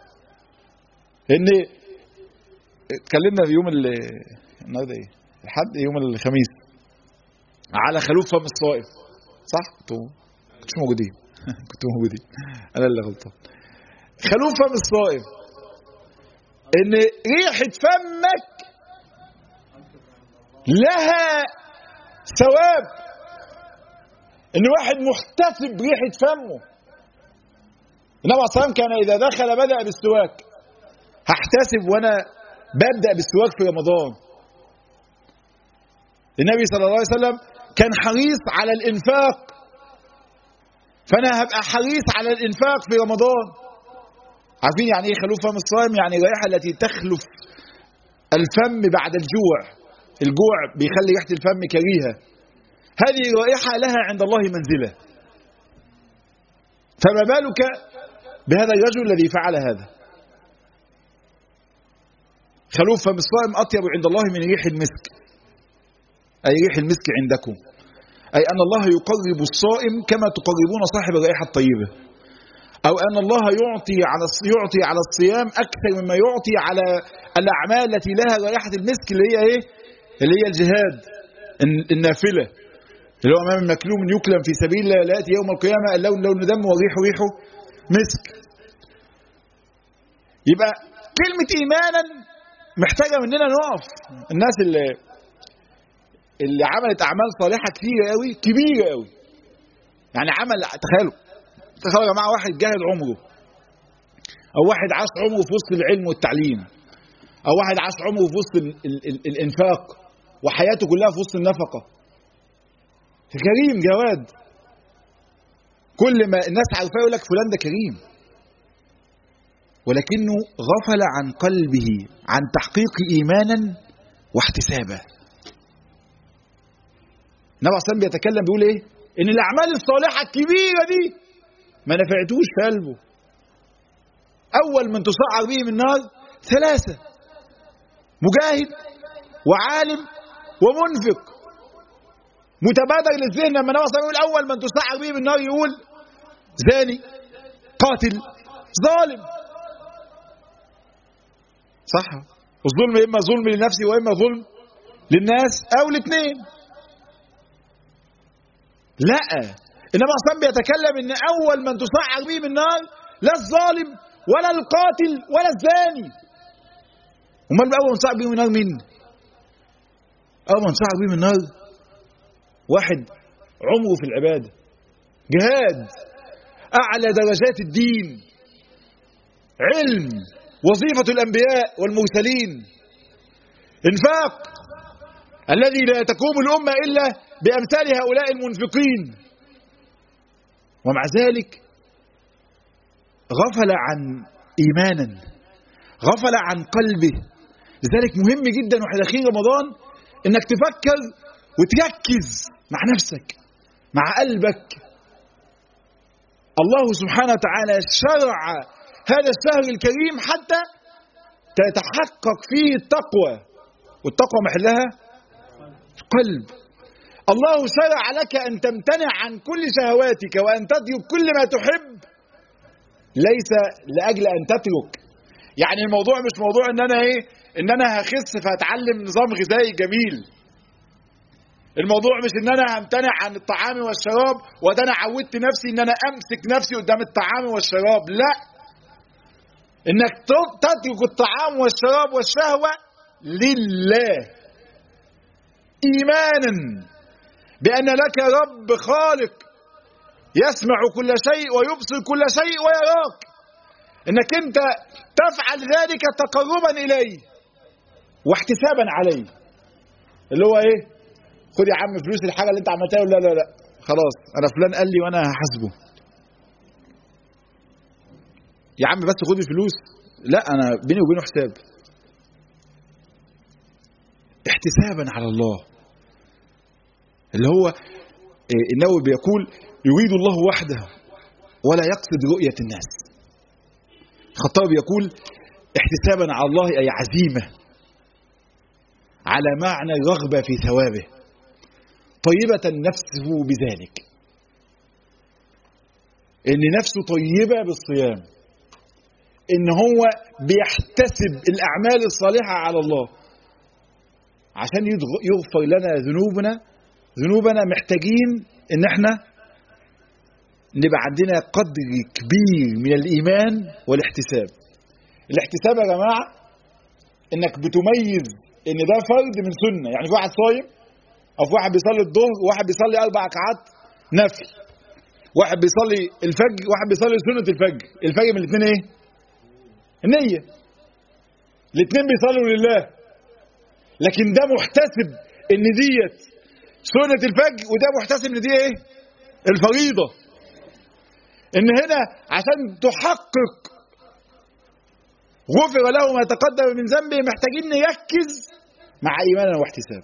ان اتكلمنا في يوم النهارده ايه؟ الحد يوم الخميس على خلوف فم الصائم صح؟ كنتوا كنتوش موجودين كنتوا موجودين انا اللي غلطان خلوف فم الصائم ان ريحه فمك لها ثواب ان واحد محتسب بريحه فمه النبي عليه الصلاه كان اذا دخل بدا بالسواك هحتسب وانا ببدأ بالسواك في رمضان النبي صلى الله عليه وسلم كان حريص على الإنفاق فأنا هبقى حريص على الإنفاق في رمضان عارفين يعني إيه خلوف فم الصائم يعني الرائحة التي تخلف الفم بعد الجوع الجوع بيخلي ريحة الفم كريهة هذه رائحة لها عند الله منزلة فما بالك بهذا الرجل الذي فعل هذا خلوف فم الصائم أطيب عند الله من ريح المسك أي ريح المسك عندكم أي أن الله يقرب الصائم كما تقربون صاحب الرائحة الطيبة أو أن الله يعطي على يعطي على الصيام أكثر مما يعطي على الأعمال التي لها رائحة المسك اللي هي إيه؟ اللي هي الجهاد النافلة اللي هو أمام المكلوم يكلم في سبيل الله لا يأتي يوم القيامة اللون لون دم وريحه ريحه مسك يبقى كلمة إيمانا محتاجة مننا نقف الناس اللي اللي عملت اعمال صالحه كتيره قوي كبيره قوي يعني عمل تخيلوا تخيلوا يا جماعه واحد جاهد عمره او واحد عاش عمره في وسط العلم والتعليم او واحد عاش عمره في وسط ال ال ال الانفاق وحياته كلها في وسط النفقه كريم جواد كل ما الناس عارفاه يقول لك فلان ده كريم ولكنه غفل عن قلبه عن تحقيق ايمانا واحتسابا النبي عليه الصلاه بيتكلم بيقول ايه ان الاعمال الصالحه الكبيره دي ما نفعتوش في قلبه اول من تصعر به من النار ثلاثه مجاهد وعالم ومنفق متبادر للذهن لما النبي صلى الله عليه وسلم يقول اول من تصعر به من النار يقول زاني قاتل ظالم صح الظلم اما ظلم لنفسي واما ظلم للناس او الاثنين لا انما اصلا بيتكلم ان اول من تصعر به من النار لا الظالم ولا القاتل ولا الزاني امال اول من تصعر به من النار مين اول من تصعر به من النار واحد عمره في العباده جهاد اعلى درجات الدين علم وظيفه الانبياء والمرسلين انفاق الذي لا تقوم الامه الا بامثال هؤلاء المنفقين ومع ذلك غفل عن ايمانا غفل عن قلبه لذلك مهم جدا واحنا داخلين رمضان انك تفكر وتركز مع نفسك مع قلبك الله سبحانه وتعالى شرع هذا الشهر الكريم حتى تتحقق فيه التقوى والتقوى محلها القلب الله شرع لك أن تمتنع عن كل شهواتك وأن تترك كل ما تحب ليس لأجل أن تترك يعني الموضوع مش موضوع ان انا ايه ان انا هخس فهتعلم نظام غذائي جميل الموضوع مش ان انا همتنع عن الطعام والشراب وده انا عودت نفسي ان انا امسك نفسي قدام الطعام والشراب لا انك تترك الطعام والشراب والشهوة لله ايمانا بان لك رب خالق يسمع كل شيء ويبصر كل شيء ويراك انك انت تفعل ذلك تقربا اليه واحتسابا عليه اللي هو ايه خد يا عم فلوس الحاجه اللي انت عملتها لا لا لا خلاص انا فلان قال لي وانا هحاسبه يا عم بس خد الفلوس لا انا بيني وبينه حساب احتسابا على الله اللي هو النووي بيقول يريد الله وحده ولا يقصد رؤية الناس الخطابي يقول احتسابا على الله أي عزيمة على معنى الرغبة في ثوابه طيبة نفسه بذلك ان نفسه طيبة بالصيام ان هو بيحتسب الاعمال الصالحة على الله عشان يغفر لنا ذنوبنا ذنوبنا محتاجين ان احنا نبقى عندنا قدر كبير من الايمان والاحتساب الاحتساب يا جماعه انك بتميز ان ده فرض من سنه يعني في واحد صايم او في واحد بيصلي الظهر وواحد بيصلي اربع ركعات نفل واحد بيصلي الفجر واحد بيصلي سنه الفجر الفجر من الاثنين ايه النيه الاثنين بيصلوا لله لكن ده محتسب ان ديت سنة الفجر وده محتسب ان دي ايه الفريضة ان هنا عشان تحقق غفر له ما تقدم من ذنبه محتاجين نركز مع ايماننا واحتساب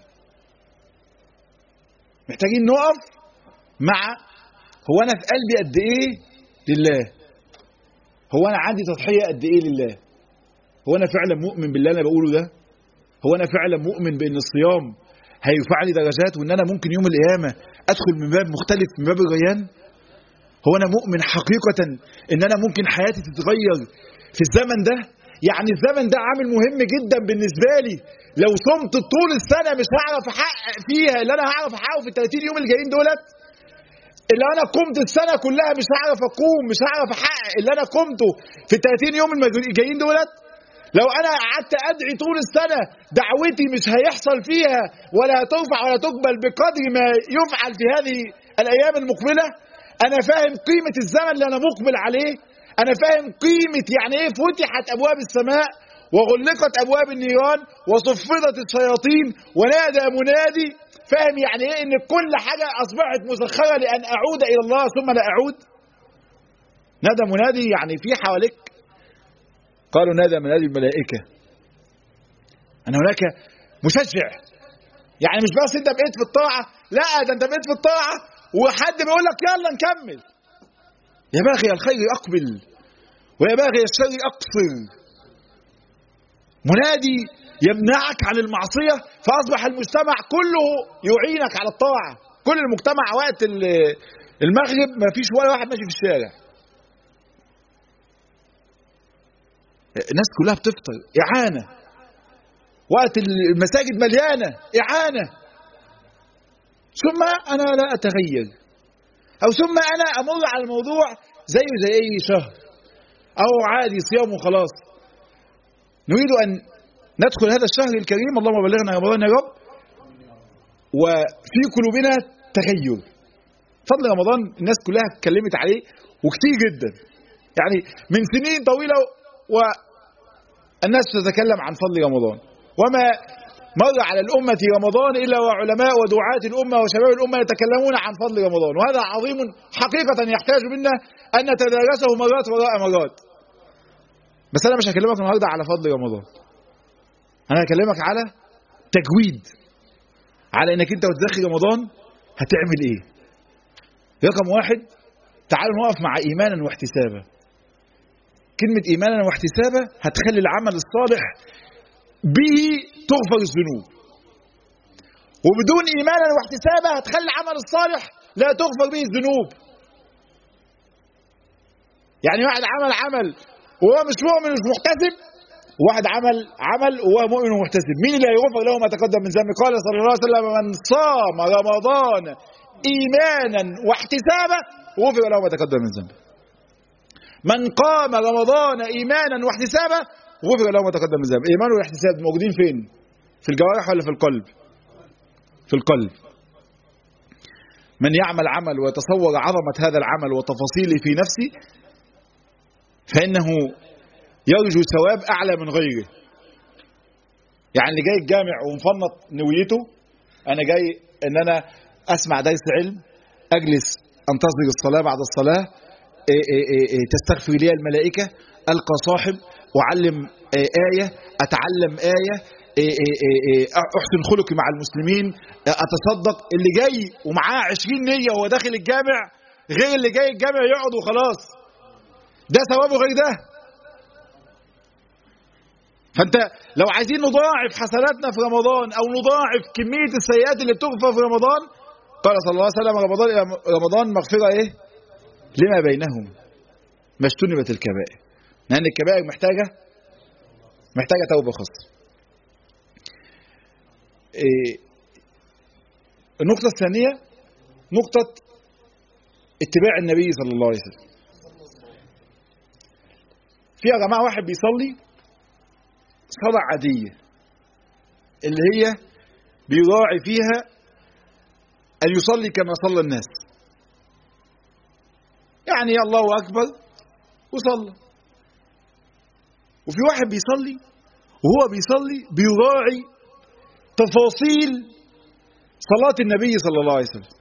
محتاجين نقف مع هو انا في قلبي قد ايه لله هو انا عندي تضحية قد ايه لله هو انا فعلا مؤمن باللي انا بقوله ده هو انا فعلا مؤمن بان الصيام هيرفع لي درجات وان انا ممكن يوم القيامه ادخل من باب مختلف من باب الريان هو انا مؤمن حقيقه ان انا ممكن حياتي تتغير في الزمن ده يعني الزمن ده عامل مهم جدا بالنسبه لي لو صمت طول السنه مش هعرف احقق فيها اللي انا هعرف احققه في ال 30 يوم الجايين دولت اللي انا قمت السنه كلها مش هعرف اقوم مش هعرف احقق اللي انا قمته في ال 30 يوم الجايين دولت لو انا قعدت ادعي طول السنه دعوتي مش هيحصل فيها ولا هترفع ولا تقبل بقدر ما يفعل في هذه الايام المقبله انا فاهم قيمه الزمن اللي انا مقبل عليه انا فاهم قيمه يعني ايه فتحت ابواب السماء وغلقت ابواب النيران وصفدت الشياطين ونادى منادي فاهم يعني ايه ان كل حاجه اصبحت مسخره لان اعود الى الله ثم لا اعود نادى منادي يعني في حواليك قالوا نادى منادي الملائكه ان هناك مشجع يعني مش بس انت بقيت في الطاعه لا ده انت بقيت في الطاعه وحد بيقول لك يلا نكمل يا باغي الخير اقبل ويا باغي الشر اقصر منادي يمنعك عن المعصية فأصبح المجتمع كله يعينك على الطاعة كل المجتمع وقت المغرب ما فيش ولا واحد ماشي في الشارع الناس كلها بتفطر إعانة وقت المساجد مليانة إعانة ثم أنا لا أتغير أو ثم أنا أمر على الموضوع زيه زي أي شهر أو عادي صيام وخلاص نريد أن ندخل هذا الشهر الكريم اللهم بلغنا رمضان يا رب وفي قلوبنا تغير فضل رمضان الناس كلها اتكلمت عليه وكتير جدا يعني من سنين طويلة والناس تتكلم عن فضل رمضان وما مر على الأمة رمضان إلا وعلماء ودعاة الأمة وشباب الأمة يتكلمون عن فضل رمضان وهذا عظيم حقيقة يحتاج منا أن نتدارسه مرات وراء مرات بس أنا مش هكلمك النهاردة على فضل رمضان أنا هكلمك على تجويد على إنك أنت وتدخل رمضان هتعمل إيه رقم واحد تعالوا نقف مع إيمانا واحتسابا كلمة إيمانا واحتسابا هتخلي العمل الصالح به تغفر الذنوب وبدون إيمانا واحتسابا هتخلي العمل الصالح لا تغفر به الذنوب يعني واحد عمل عمل وهو مش مؤمن مش محتسب واحد عمل عمل وهو مؤمن ومحتسب مين اللي هيغفر له ما تقدم من ذنبه قال صلى الله عليه وسلم من صام رمضان ايمانا واحتسابا غفر له ما تقدم من ذنبه من قام رمضان ايمانا واحتسابا غفر له ما تقدم من ذنبه ايمان والاحتساب موجودين فين في الجوارح ولا في القلب في القلب من يعمل عمل ويتصور عظمة هذا العمل وتفاصيله في نفسه فإنه يرجو ثواب أعلى من غيره يعني اللي جاي الجامع ومفنط نويته أنا جاي إن أنا أسمع درس علم أجلس أنتظر الصلاة بعد الصلاة إيه إيه إيه تستغفر لي الملائكة ألقى صاحب أعلم آية أتعلم آية أحسن خلقي مع المسلمين أتصدق اللي جاي ومعاه عشرين نية وهو داخل الجامع غير اللي جاي الجامع يقعد وخلاص ده ثوابه غير ده فانت لو عايزين نضاعف حسناتنا في رمضان او نضاعف كميه السيئات اللي بتغفر في رمضان قال صلى الله عليه وسلم رمضان الى رمضان مغفره ايه؟ لما بينهم ما اجتنبت الكبائر لان الكبائر محتاجه محتاجه توبه خاصه. إيه النقطه الثانيه نقطه اتباع النبي صلى الله عليه وسلم. في يا جماعه واحد بيصلي صلاة عادية اللي هي بيراعي فيها أن يصلي كما صلى الناس يعني الله أكبر وصلى وفي واحد بيصلي وهو بيصلي بيراعي تفاصيل صلاة النبي صلى الله عليه وسلم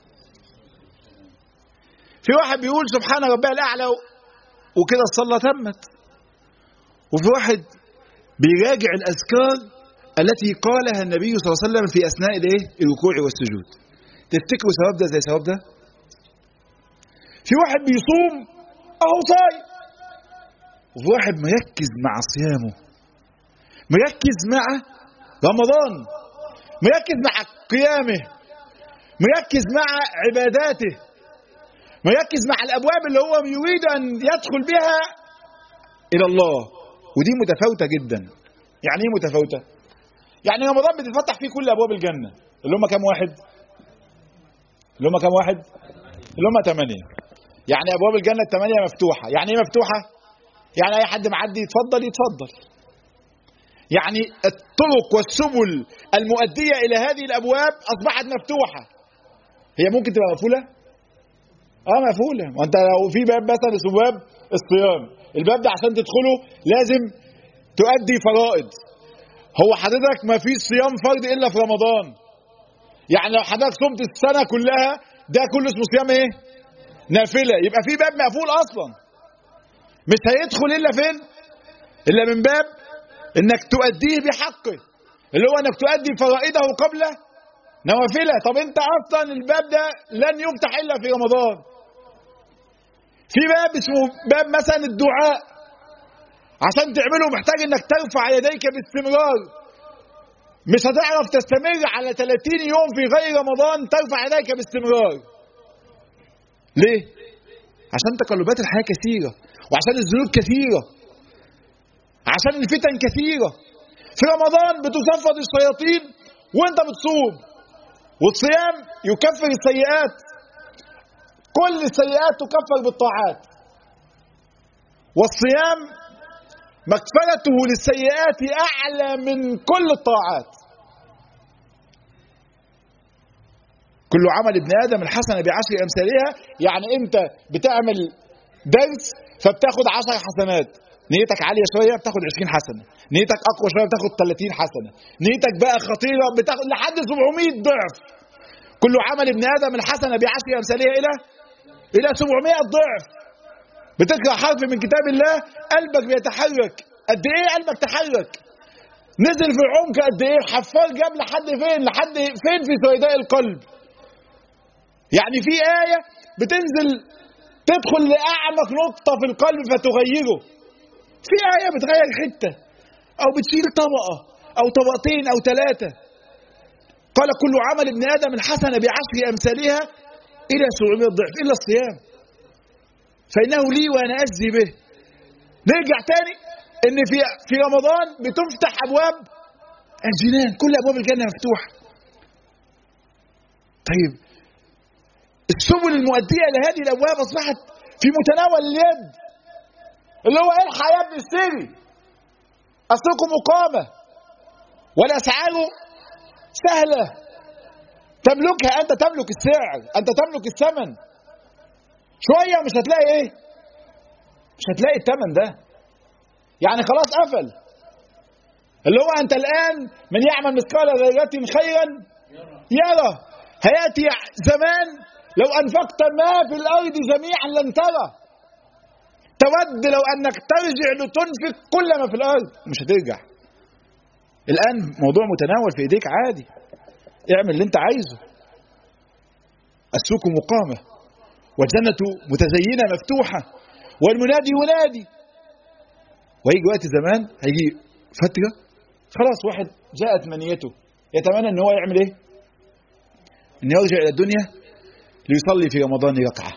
في واحد بيقول سبحان ربي الأعلى وكده الصلاة تمت وفي واحد بيراجع الأذكار التي قالها النبي صلى الله عليه وسلم في أثناء الايه؟ الركوع والسجود تفتكروا ثواب ده زي ثواب ده في واحد بيصوم أهو صايم وفي واحد مركز مع صيامه مركز مع رمضان مركز مع قيامه مركز مع عباداته مركز مع الأبواب اللي هو يريد أن يدخل بها إلى الله ودي متفاوتة جدا يعني ايه متفاوتة يعني رمضان بتتفتح فيه كل ابواب الجنة اللي هم كام واحد اللي هم كام واحد اللي هم ثمانية يعني ابواب الجنة الثمانية مفتوحة يعني ايه مفتوحة يعني اي حد معدي يتفضل يتفضل يعني الطرق والسبل المؤدية إلى هذه الأبواب أصبحت مفتوحة هي ممكن تبقى مقفولة؟ اه مقفولة وانت لو في باب مثلا اسمه باب الصيام الباب ده عشان تدخله لازم تؤدي فرائض هو حضرتك ما فيش صيام فرض الا في رمضان يعني لو حضرتك صمت السنة كلها ده كله اسمه صيام ايه نافلة يبقى في باب مقفول اصلا مش هيدخل الا فين الا من باب انك تؤديه بحقه اللي هو انك تؤدي فرائضه قبل نوافله طب انت اصلا الباب ده لن يفتح الا في رمضان في باب اسمه باب مثلا الدعاء عشان تعمله محتاج انك ترفع يديك باستمرار مش هتعرف تستمر على 30 يوم في غير رمضان ترفع يديك باستمرار ليه عشان تقلبات الحياه كثيره وعشان الذنوب كثيره عشان الفتن كثيره في رمضان بتصفد الشياطين وانت بتصوم والصيام يكفر السيئات كل السيئات تكفر بالطاعات والصيام مغفرته للسيئات اعلى من كل الطاعات كل عمل ابن ادم الحسنه بعشر امثالها يعني انت بتعمل درس فبتاخد عشر حسنات نيتك عاليه شويه بتاخد 20 حسنه نيتك اقوى شويه بتاخد 30 حسنه نيتك بقى خطيره بتاخد لحد 700 ضعف كل عمل ابن ادم الحسنه بعشر امثالها الى الى 700 ضعف بتقرا حرف من كتاب الله قلبك بيتحرك قد ايه قلبك تحرك نزل في العمق قد ايه حفار جاب لحد فين لحد فين في سويداء القلب يعني في آية بتنزل تدخل لأعمق نقطة في القلب فتغيره في آية بتغير حتة أو بتشيل طبقة أو طبقتين أو ثلاثة قال كل عمل ابن آدم الحسنة بعشر أمثالها إلى 700 ضعف إلا الصيام فإنه لي وأنا أجزي به نرجع تاني إن في في رمضان بتفتح أبواب الجنان كل أبواب الجنة مفتوحة طيب السبل المؤدية لهذه الأبواب أصبحت في متناول اليد اللي هو إيه الحياة ابن السري السوق مقامة والأسعار سهلة تملكها أنت تملك السعر أنت تملك الثمن شوية مش هتلاقي إيه مش هتلاقي الثمن ده يعني خلاص قفل اللي هو أنت الآن من يعمل مثقال ذرة خيرا يرى هيأتي زمان لو أنفقت ما في الأرض جميعا لن ترى تود لو أنك ترجع لتنفق كل ما في الأرض مش هترجع الآن موضوع متناول في إيديك عادي اعمل اللي أنت عايزه السوق مقامة والجنة متزينة مفتوحة والمنادي ينادي وهيجي وقت زمان هيجي فترة خلاص واحد جاءت منيته يتمنى ان هو يعمل ايه ان يرجع الى الدنيا ليصلي في رمضان ركعة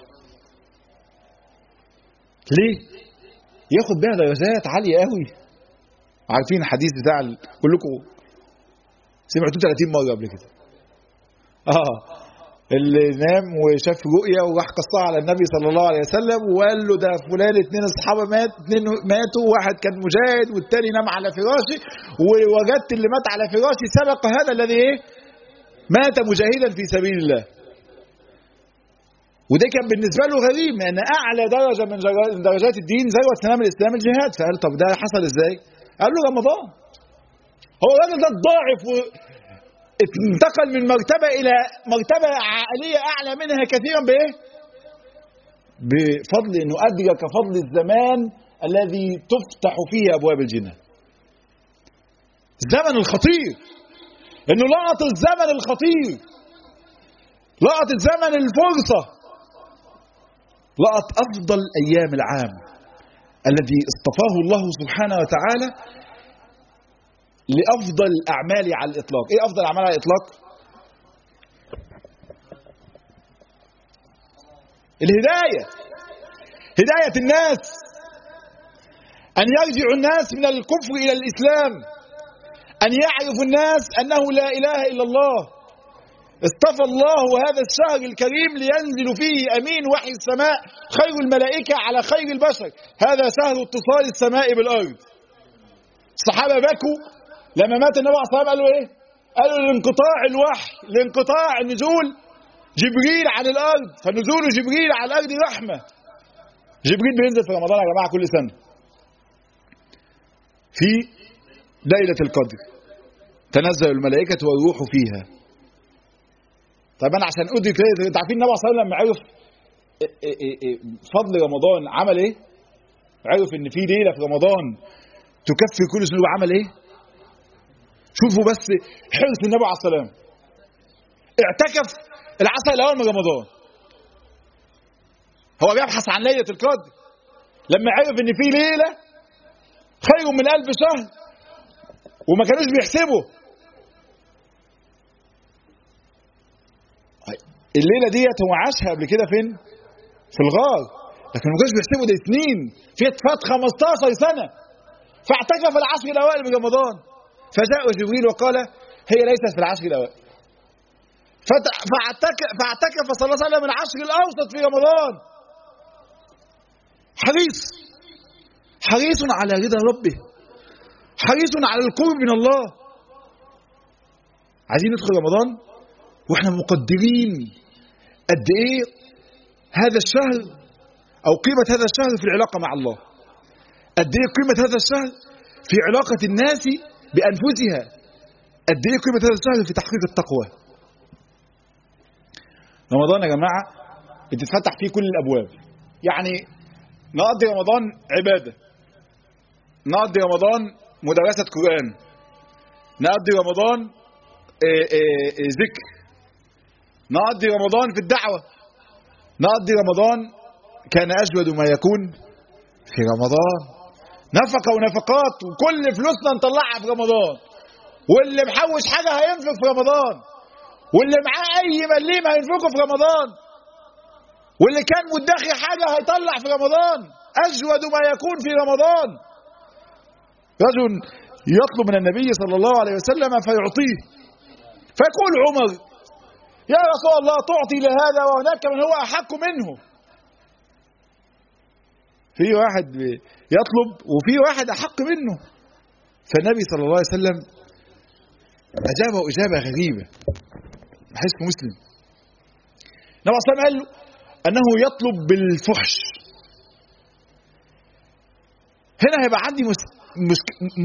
ليه ياخد بها درجات عالية قوي عارفين الحديث بتاع ال... كلكم سمعتوه 30 مرة قبل كده اه اللي نام وشاف رؤيا وراح قصها على النبي صلى الله عليه وسلم وقال له ده فلان اثنين اصحابه مات اثنين ماتوا واحد كان مجاهد والتاني نام على فراشي ووجدت اللي مات على فراشي سبق هذا الذي ايه مات مجاهدا في سبيل الله وده كان بالنسبه له غريب لان اعلى درجه من درجات الدين ذروه سلام الاسلام الجهاد فقال طب ده حصل ازاي؟ قال له رمضان هو الراجل ده اتضاعف انتقل من مرتبه الى مرتبه عائليه اعلى منها كثيرا بايه؟ بفضل انه ادرك فضل الزمان الذي تفتح فيه ابواب الجنان. الزمن الخطير انه لقط الزمن الخطير لقط الزمن الفرصه لقط افضل ايام العام الذي اصطفاه الله سبحانه وتعالى لافضل الاعمال على الاطلاق ايه افضل الاعمال على الاطلاق الهدايه هدايه الناس ان يرجع الناس من الكفر الى الاسلام ان يعرف الناس انه لا اله الا الله اصطفى الله هذا الشهر الكريم لينزل فيه امين وحي السماء خير الملائكه على خير البشر هذا شهر اتصال السماء بالارض الصحابه بكوا لما مات النبي عليه الصلاه والسلام قالوا ايه قالوا لانقطاع الوحي لانقطاع نزول جبريل على الارض فنزول جبريل على الارض رحمه جبريل بينزل في رمضان يا جماعه كل سنه في ليله القدر تنزل الملائكه والروح فيها طب انا عشان ادرك ليله انت عارفين النبي صلى الله عليه وسلم لما عرف فضل رمضان عمل ايه عرف ان في ليله في رمضان تكفي كل ذنوب عمل ايه شوفوا بس حرص النبي عليه الصلاه والسلام اعتكف العشر الاول من رمضان هو بيبحث عن ليله القدر لما عرف ان في ليله خير من ألف شهر وما كانوش بيحسبوا الليله ديت هو عاشها قبل كده فين في الغار لكن ما كانوش بيحسبوا دي سنين فات فات 15 سنه فاعتكف العشر الاوائل من رمضان فجاء جبريل وقال هي ليست في العشر الاوائل فاعتكف فاعتكف صلى الله عليه وسلم العشر الاوسط في رمضان حريص حريص على رضا ربه حريص على القرب من الله عايزين ندخل رمضان واحنا مقدرين قد ايه هذا الشهر او قيمه هذا الشهر في العلاقه مع الله قد ايه قيمه هذا الشهر في علاقه الناس بانفسها قد ايه قيمه هذا الشهر في تحقيق التقوى رمضان يا جماعه بتتفتح فيه كل الابواب يعني نقضي رمضان عباده نقضي رمضان مدرسه قران نقضي رمضان إيه إيه إيه ذكر نقضي رمضان في الدعوه نقضي رمضان كان اجود ما يكون في رمضان نفقه ونفقات وكل فلوسنا نطلعها في رمضان واللي محوش حاجه هينفق في رمضان واللي معاه اي مليم هينفقه في رمضان واللي كان مدخر حاجه هيطلع في رمضان اجود ما يكون في رمضان رجل يطلب من النبي صلى الله عليه وسلم فيعطيه فيقول عمر يا رسول الله تعطي لهذا وهناك من هو احق منه في واحد يطلب وفي واحد احق منه فالنبي صلى الله عليه وسلم اجابه اجابه غريبه حديث مسلم النبي صلى الله عليه وسلم قال له انه يطلب بالفحش هنا هيبقى عندي مس... مس...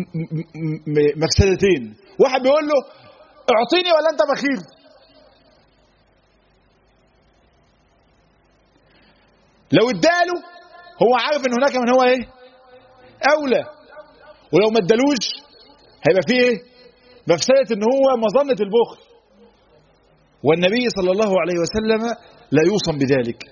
مفسدتين واحد بيقول له اعطيني ولا انت بخيل لو اداله هو عارف ان هناك من هو ايه اولى ولو ما ادالوش هيبقى فيه ايه مفسده ان هو مظنه البخل والنبي صلى الله عليه وسلم لا يوصم بذلك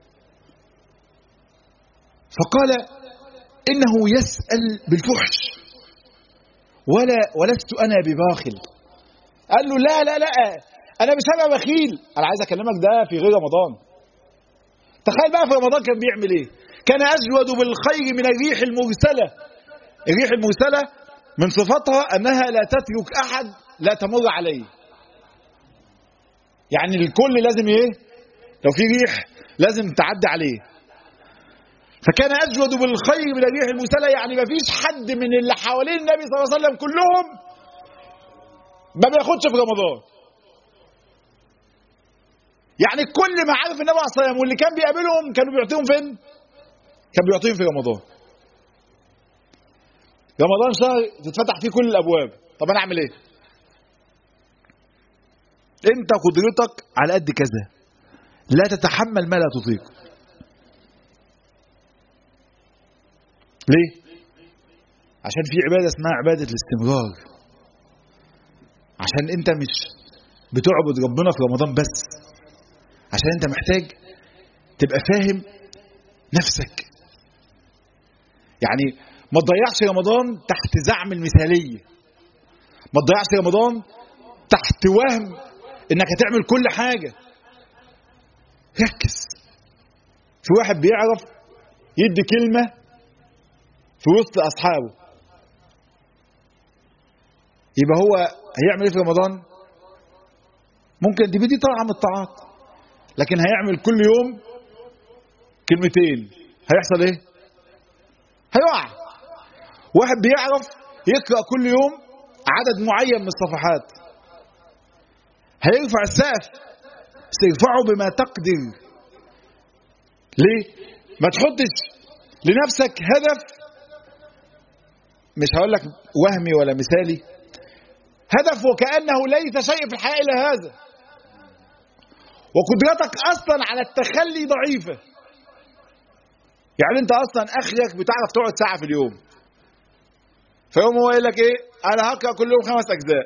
فقال انه يسال بالفحش ولا ولست انا بباخل قال له لا لا لا انا مش هبقى بخيل انا عايز اكلمك ده في غير رمضان تخيل بقى في رمضان كان بيعمل ايه كان اجود بالخير من الريح المرسله الريح المرسله من صفاتها انها لا تترك احد لا تمر عليه يعني الكل لازم ايه لو في ريح لازم تعدي عليه فكان اجود بالخير من الريح المرسله يعني ما فيش حد من اللي حوالين النبي صلى الله عليه وسلم كلهم ما بياخدش في رمضان يعني كل ما عارف النبي عليه الصلاه والسلام واللي كان بيقابلهم كانوا بيعطيهم فين كان بيعطيهم في رمضان رمضان شهر تتفتح فيه كل الابواب طب انا اعمل ايه انت قدرتك على قد كذا لا تتحمل ما لا تطيق ليه عشان في عبادة اسمها عبادة الاستمرار عشان انت مش بتعبد ربنا في رمضان بس عشان انت محتاج تبقى فاهم نفسك يعني ما تضيعش رمضان تحت زعم المثالية ما تضيعش رمضان تحت وهم انك هتعمل كل حاجة ركز في واحد بيعرف يدي كلمة في وسط أصحابه يبقى هو هيعمل ايه في رمضان ممكن دي دي طاعة من الطاعات لكن هيعمل كل يوم كلمتين هيحصل ايه هيقع واحد بيعرف يقرأ كل يوم عدد معين من الصفحات هيرفع السقف سيرفعه بما تقدر ليه ما تحطش لنفسك هدف مش هقول لك وهمي ولا مثالي هدف وكأنه ليس شيء في الحياة إلا هذا وقدرتك أصلا على التخلي ضعيفة يعني أنت أصلا أخرك بتعرف تقعد ساعة في اليوم فيوم هو يقول لك إيه أنا هقرأ كل يوم خمس أجزاء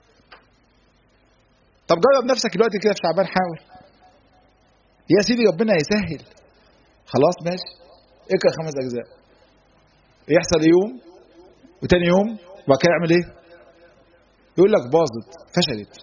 طب جرب نفسك دلوقتي كده في شعبان حاول يا سيدي ربنا يسهل خلاص ماشي اقرا خمس اجزاء يحصل يوم وتاني يوم وبعد كده يعمل ايه يقول لك باظت فشلت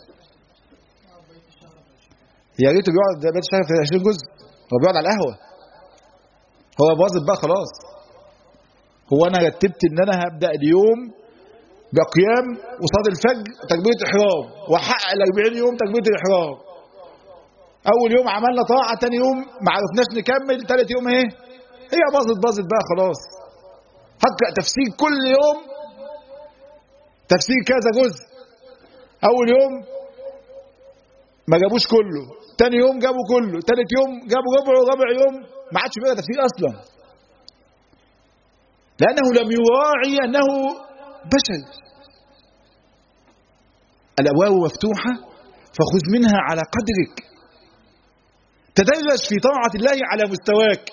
يا ريته بيقعد بيت الشهر في 20 جزء هو بيقعد على القهوه هو باظت بقى خلاص هو انا رتبت ان انا هبدا اليوم بقيام وصاد الفجر تكبيره احرام واحقق ال 40 يوم تكبيره الاحرام اول يوم عملنا طاعه تاني يوم ما عرفناش نكمل تالت يوم ايه هي باظت باظت بقى خلاص هقرا تفسير كل يوم تفسير كذا جزء اول يوم ما جابوش كله تاني يوم جابوا كله تالت يوم جابوا ربعه رابع يوم ما عادش بقى تفسير اصلا لانه لم يراعي انه بشر الابواب مفتوحه فخذ منها على قدرك تدرج في طاعه الله على مستواك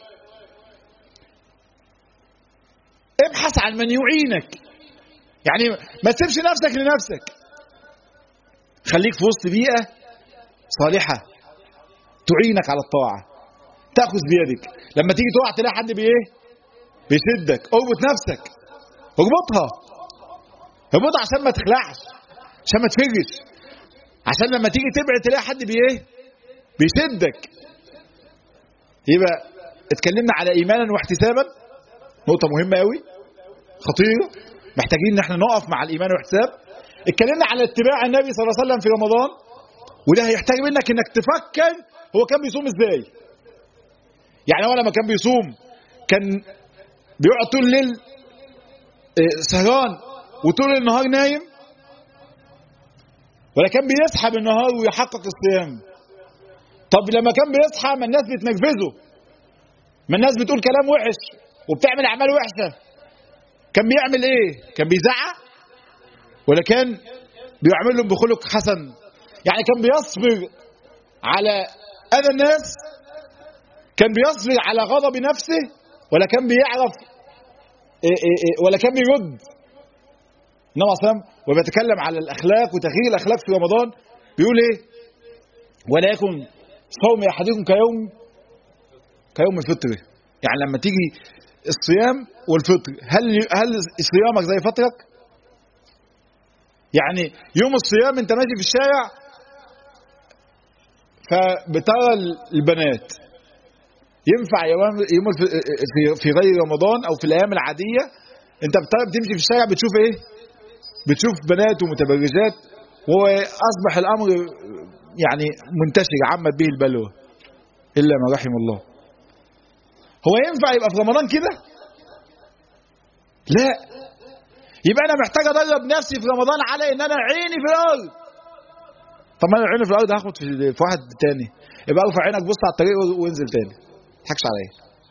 ابحث عن من يعينك يعني ما تسيبش نفسك لنفسك خليك في وسط بيئة صالحة تعينك على الطاعة تأخذ بيدك لما تيجي تقع تلاقي حد بإيه بيشدك اربط نفسك اربطها اربطها عشان ما تخلعش عشان ما تفرش عشان لما تيجي تبعد تلاقي حد بإيه بيشدك يبقى اتكلمنا على إيمانا واحتسابا نقطة مهمة قوي خطيرة محتاجين ان احنا نقف مع الايمان والاحتساب اتكلمنا على اتباع النبي صلى الله عليه وسلم في رمضان وده هيحتاج منك انك تفكر هو كان بيصوم ازاي يعني هو لما كان بيصوم كان بيقعد طول الليل سهران وطول النهار نايم ولا كان بيصحى بالنهار ويحقق الصيام طب لما كان بيصحى ما الناس بتنرفزه ما الناس بتقول كلام وحش وبتعمل اعمال وحشه كان بيعمل ايه كان بيزعق ولا كان بيعمل لهم بخلق حسن يعني كان بيصبر على اذى الناس كان بيصبر على غضب نفسه ولا كان بيعرف إيه إيه إيه ولا كان بيرد انما صلى وبيتكلم على الاخلاق وتغيير الاخلاق في رمضان بيقول ايه ولا يكن صوم احدكم كيوم كيوم فطره يعني لما تيجي الصيام والفطر هل هل صيامك زي فطرك يعني يوم الصيام انت ماشي في الشارع فبترى البنات ينفع يوم يوم في في غير رمضان او في الايام العاديه انت بتمشي في الشارع بتشوف ايه بتشوف بنات ومتبرجات واصبح الامر يعني منتشر عمت به البلوى الا ما رحم الله هو ينفع يبقى في رمضان كده لا يبقى انا محتاج ادرب نفسي في رمضان على ان انا عيني في الارض طب ما انا عيني في الارض هاخد في, في واحد تاني يبقى ارفع عينك بص على الطريق وانزل تاني ما تضحكش عليا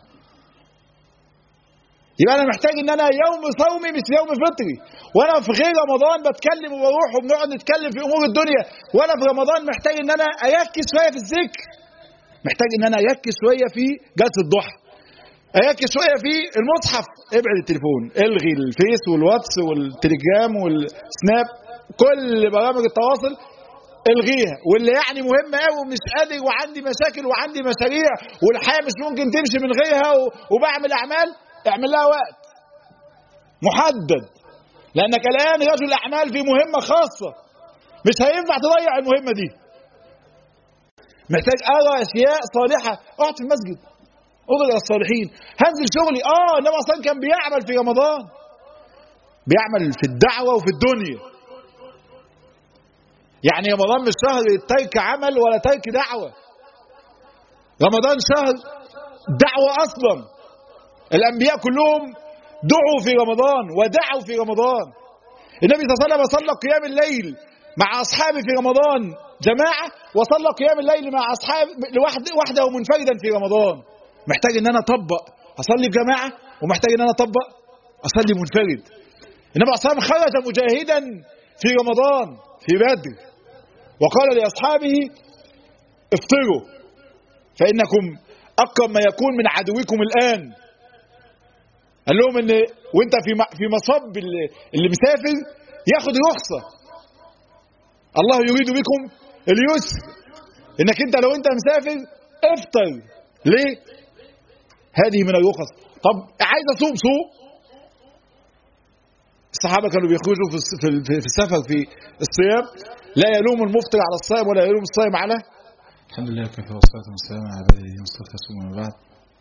يبقى انا محتاج ان انا يوم صومي مش يوم فطري وانا في غير رمضان بتكلم وبروح وبنقعد نتكلم في امور الدنيا وانا في رمضان محتاج ان انا اركز شويه في الذكر محتاج ان انا اركز شويه في جلسه الضحى اركز شويه في المصحف ابعد التليفون الغي الفيس والواتس والتليجرام والسناب كل برامج التواصل الغيها واللي يعني مهمه قوي ومش قادر وعندي مشاكل وعندي مشاريع والحياه مش ممكن تمشي من غيرها وبعمل اعمال اعمل لها وقت محدد لانك الان رجل اعمال في مهمه خاصه مش هينفع تضيع المهمه دي محتاج ارى اشياء صالحه اقعد في المسجد انظر الى الصالحين هنزل شغلي اه انما اصلا كان بيعمل في رمضان بيعمل في الدعوه وفي الدنيا يعني رمضان مش شهر ترك عمل ولا ترك دعوه رمضان شهر دعوه اصلا الانبياء كلهم دعوا في رمضان ودعوا في رمضان النبي صلى الله عليه وسلم صلى قيام الليل مع أصحابه في رمضان جماعة وصلى قيام الليل مع أصحاب لوحده وحده ومنفردا في رمضان محتاج ان انا اطبق اصلي في جماعة ومحتاج ان انا اطبق اصلي منفرد النبي صلى الله عليه وسلم خرج مجاهدا في رمضان في بدر وقال لأصحابه افطروا فإنكم أقرب ما يكون من عدوكم الآن قال لهم ان وانت في في مصب اللي مسافر ياخد رخصه الله يريد بكم اليسر انك انت لو انت مسافر افطر ليه هذه من الرخص طب عايز اصوم صوم الصحابه كانوا بيخرجوا في في السفر في الصيام لا يلوم المفطر على الصائم ولا يلوم الصائم على الحمد لله كفى والصلاه والسلام على عباده الذين اصطفى ثم بعد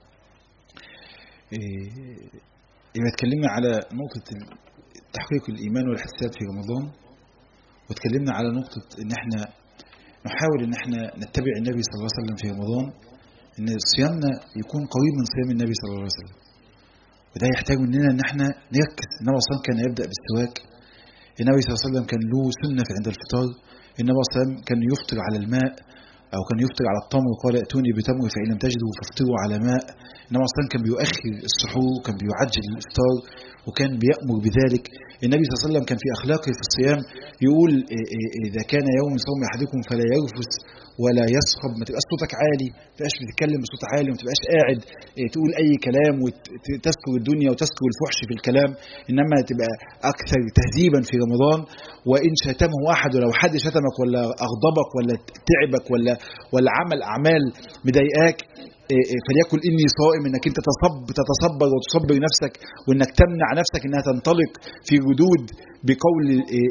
يبقى اتكلمنا على نقطة تحقيق الإيمان والاحتساب في رمضان واتكلمنا على نقطة إن احنا نحاول إن احنا نتبع النبي صلى الله عليه وسلم في رمضان إن صيامنا يكون قريب من صيام النبي صلى الله عليه وسلم وده يحتاج مننا إن احنا نركز النبي صلى الله عليه وسلم كان يبدأ بالسواك النبي صلى الله عليه وسلم كان له سنة في عند الفطار النبي صلى الله عليه وسلم كان يفطر على الماء أو كان يفطر على التمر وقال ائتوني بتمر فإن لم تجدوا فافطروا على ماء إنما أصلا كان بيؤخر السحور كان بيعجل الإفطار وكان بيأمر بذلك النبي صلى الله عليه وسلم كان في أخلاقه في الصيام يقول إذا كان يوم صوم أحدكم فلا يرفث ولا يصخب ما تبقاش صوتك عالي ما تبقاش بتتكلم بصوت عالي وما تبقاش قاعد تقول أي كلام وتذكر الدنيا وتذكر الفحش في الكلام إنما تبقى أكثر تهذيبا في رمضان وإن شتمه أحد ولو حد شتمك ولا أغضبك ولا تعبك ولا ولا عمل أعمال مضايقاك فليكن إني صائم إنك أنت تصب تتصبر وتصبر نفسك وإنك تمنع نفسك إنها تنطلق في ردود بقول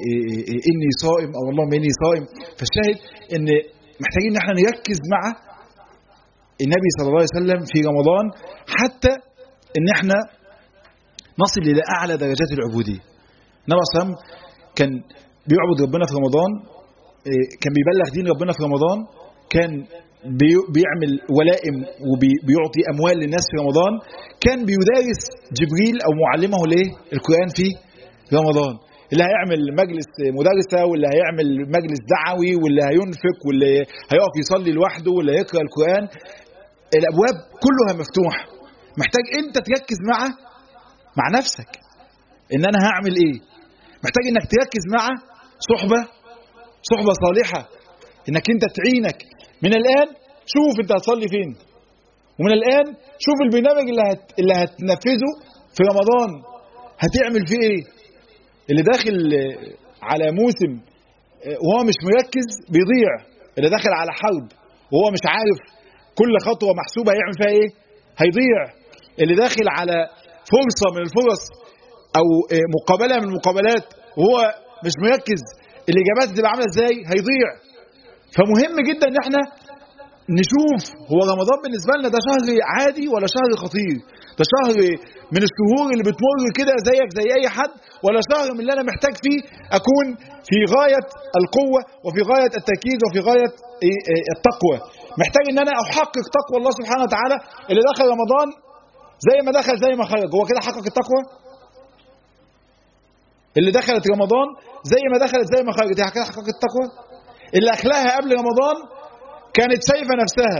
إني صائم أو اللهم إني صائم فالشاهد إن محتاجين إن احنا نركز مع النبي صلى الله عليه وسلم في رمضان حتى إن احنا نصل إلى أعلى درجات العبودية النبي صلى الله عليه وسلم كان بيعبد ربنا في رمضان كان بيبلغ دين ربنا في رمضان كان بيعمل ولائم وبيعطي أموال للناس في رمضان كان بيدارس جبريل أو معلمه ليه القرآن في رمضان اللي هيعمل مجلس مدرسة واللي هيعمل مجلس دعوي واللي هينفق واللي هيقف يصلي لوحده واللي هيقرأ القرآن الأبواب كلها مفتوحة محتاج أنت تركز مع مع نفسك إن أنا هعمل إيه محتاج إنك تركز مع صحبة صحبة صالحة إنك أنت تعينك من الآن شوف أنت هتصلي فين ومن الآن شوف البرنامج اللي هت... اللي هتنفذه في رمضان هتعمل فيه إيه اللي داخل على موسم وهو مش مركز بيضيع اللي داخل على حرب وهو مش عارف كل خطوة محسوبة هيعمل فيها ايه هيضيع اللي داخل على فرصة من الفرص او مقابلة من المقابلات وهو مش مركز الاجابات تبقى عاملة ازاي هيضيع فمهم جدا ان احنا نشوف هو رمضان بالنسبة لنا ده شهر عادي ولا شهر خطير ده شهر من الشهور اللي بتمر كده زيك زي اي حد ولا شهر من اللي انا محتاج فيه اكون في غاية القوة وفي غاية التركيز وفي غاية التقوى محتاج ان انا احقق تقوى الله سبحانه وتعالى اللي دخل رمضان زي ما دخل زي ما خرج هو كده حقق التقوى اللي دخلت رمضان زي ما دخلت زي ما خرجت هي كده حققت التقوى اللي اخلاها قبل رمضان كانت شايفه نفسها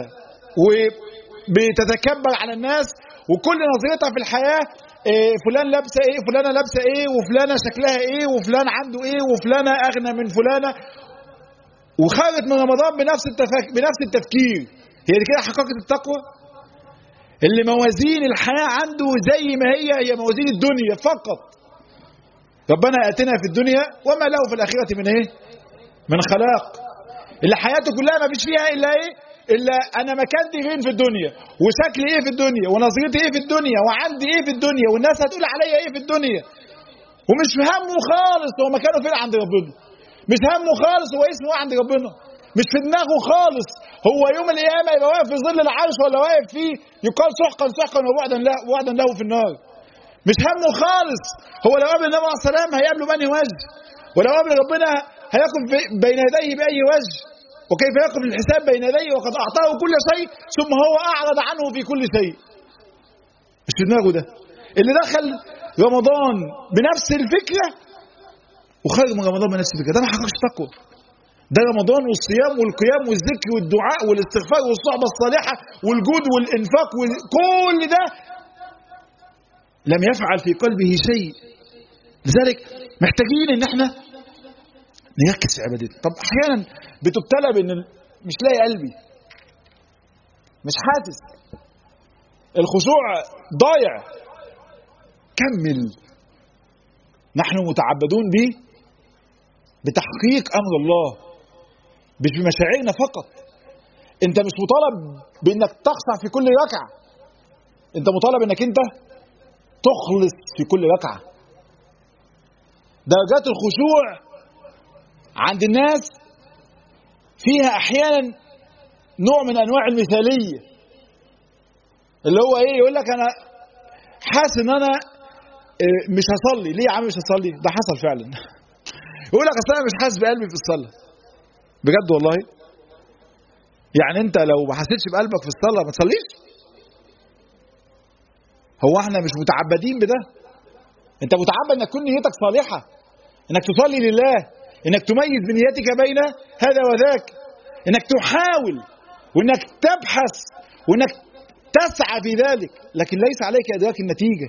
وبتتكبر على الناس وكل نظرتها في الحياه إيه فلان لابسه ايه فلانه لابسه ايه وفلانه شكلها ايه وفلان عنده ايه وفلانه اغنى من فلانه وخرجت من رمضان بنفس التفك... بنفس التفكير هي دي كده حققت التقوى اللي موازين الحياه عنده زي ما هي هي موازين الدنيا فقط ربنا اتنا في الدنيا وما له في الاخره من ايه من خلاق اللي حياته كلها ما فيش فيها الا ايه الا انا مكانتي فين في الدنيا وشكلي ايه في الدنيا ونظرتي ايه في الدنيا وعندي ايه في الدنيا والناس هتقول عليا ايه في الدنيا ومش همه خالص هو مكانه فين عند ربنا مش همه خالص هو اسمه ايه عند ربنا مش في دماغه خالص هو يوم القيامه يبقى واقف في ظل العرش ولا واقف فيه يقال سحقا سحقا وبعدا له وعدا له في النار مش همه خالص هو لو قابل النبي عليه الصلاه والسلام هيقابله بأنهي وجه ولو قابل ربنا هيقف بين يديه بأي وجه وكيف يقف الحساب بين يديه وقد أعطاه كل شيء ثم هو أعرض عنه في كل شيء مش في دماغه ده اللي دخل رمضان بنفس الفكرة وخارج من رمضان بنفس الفكره ده ما حققش تقوى ده رمضان والصيام والقيام والذكر والدعاء والاستغفار والصحبه الصالحه والجود والانفاق وكل ده لم يفعل في قلبه شيء لذلك محتاجين ان احنا نركز في عبادتنا طب احيانا بتبتلى بان مش لاقي قلبي مش حاسس الخشوع ضايع كمل نحن متعبدون به بتحقيق امر الله مش بمشاعرنا فقط انت مش مطالب بانك تخشع في كل ركعه انت مطالب انك انت تخلص في كل ركعه درجات الخشوع عند الناس فيها احيانا نوع من انواع المثاليه اللي هو ايه يقول لك انا حاسس ان انا مش هصلي ليه يا عم مش هصلي ده حصل فعلا يقول لك اصل انا مش حاسس بقلبي في الصلاه بجد والله يعني انت لو ما حسيتش بقلبك في الصلاه ما تصليش هو احنا مش متعبدين بده انت متعبد انك تكون نيتك صالحه انك تصلي لله انك تميز بنيتك بين هذا وذاك انك تحاول وانك تبحث وانك تسعى في ذلك لكن ليس عليك ادراك النتيجه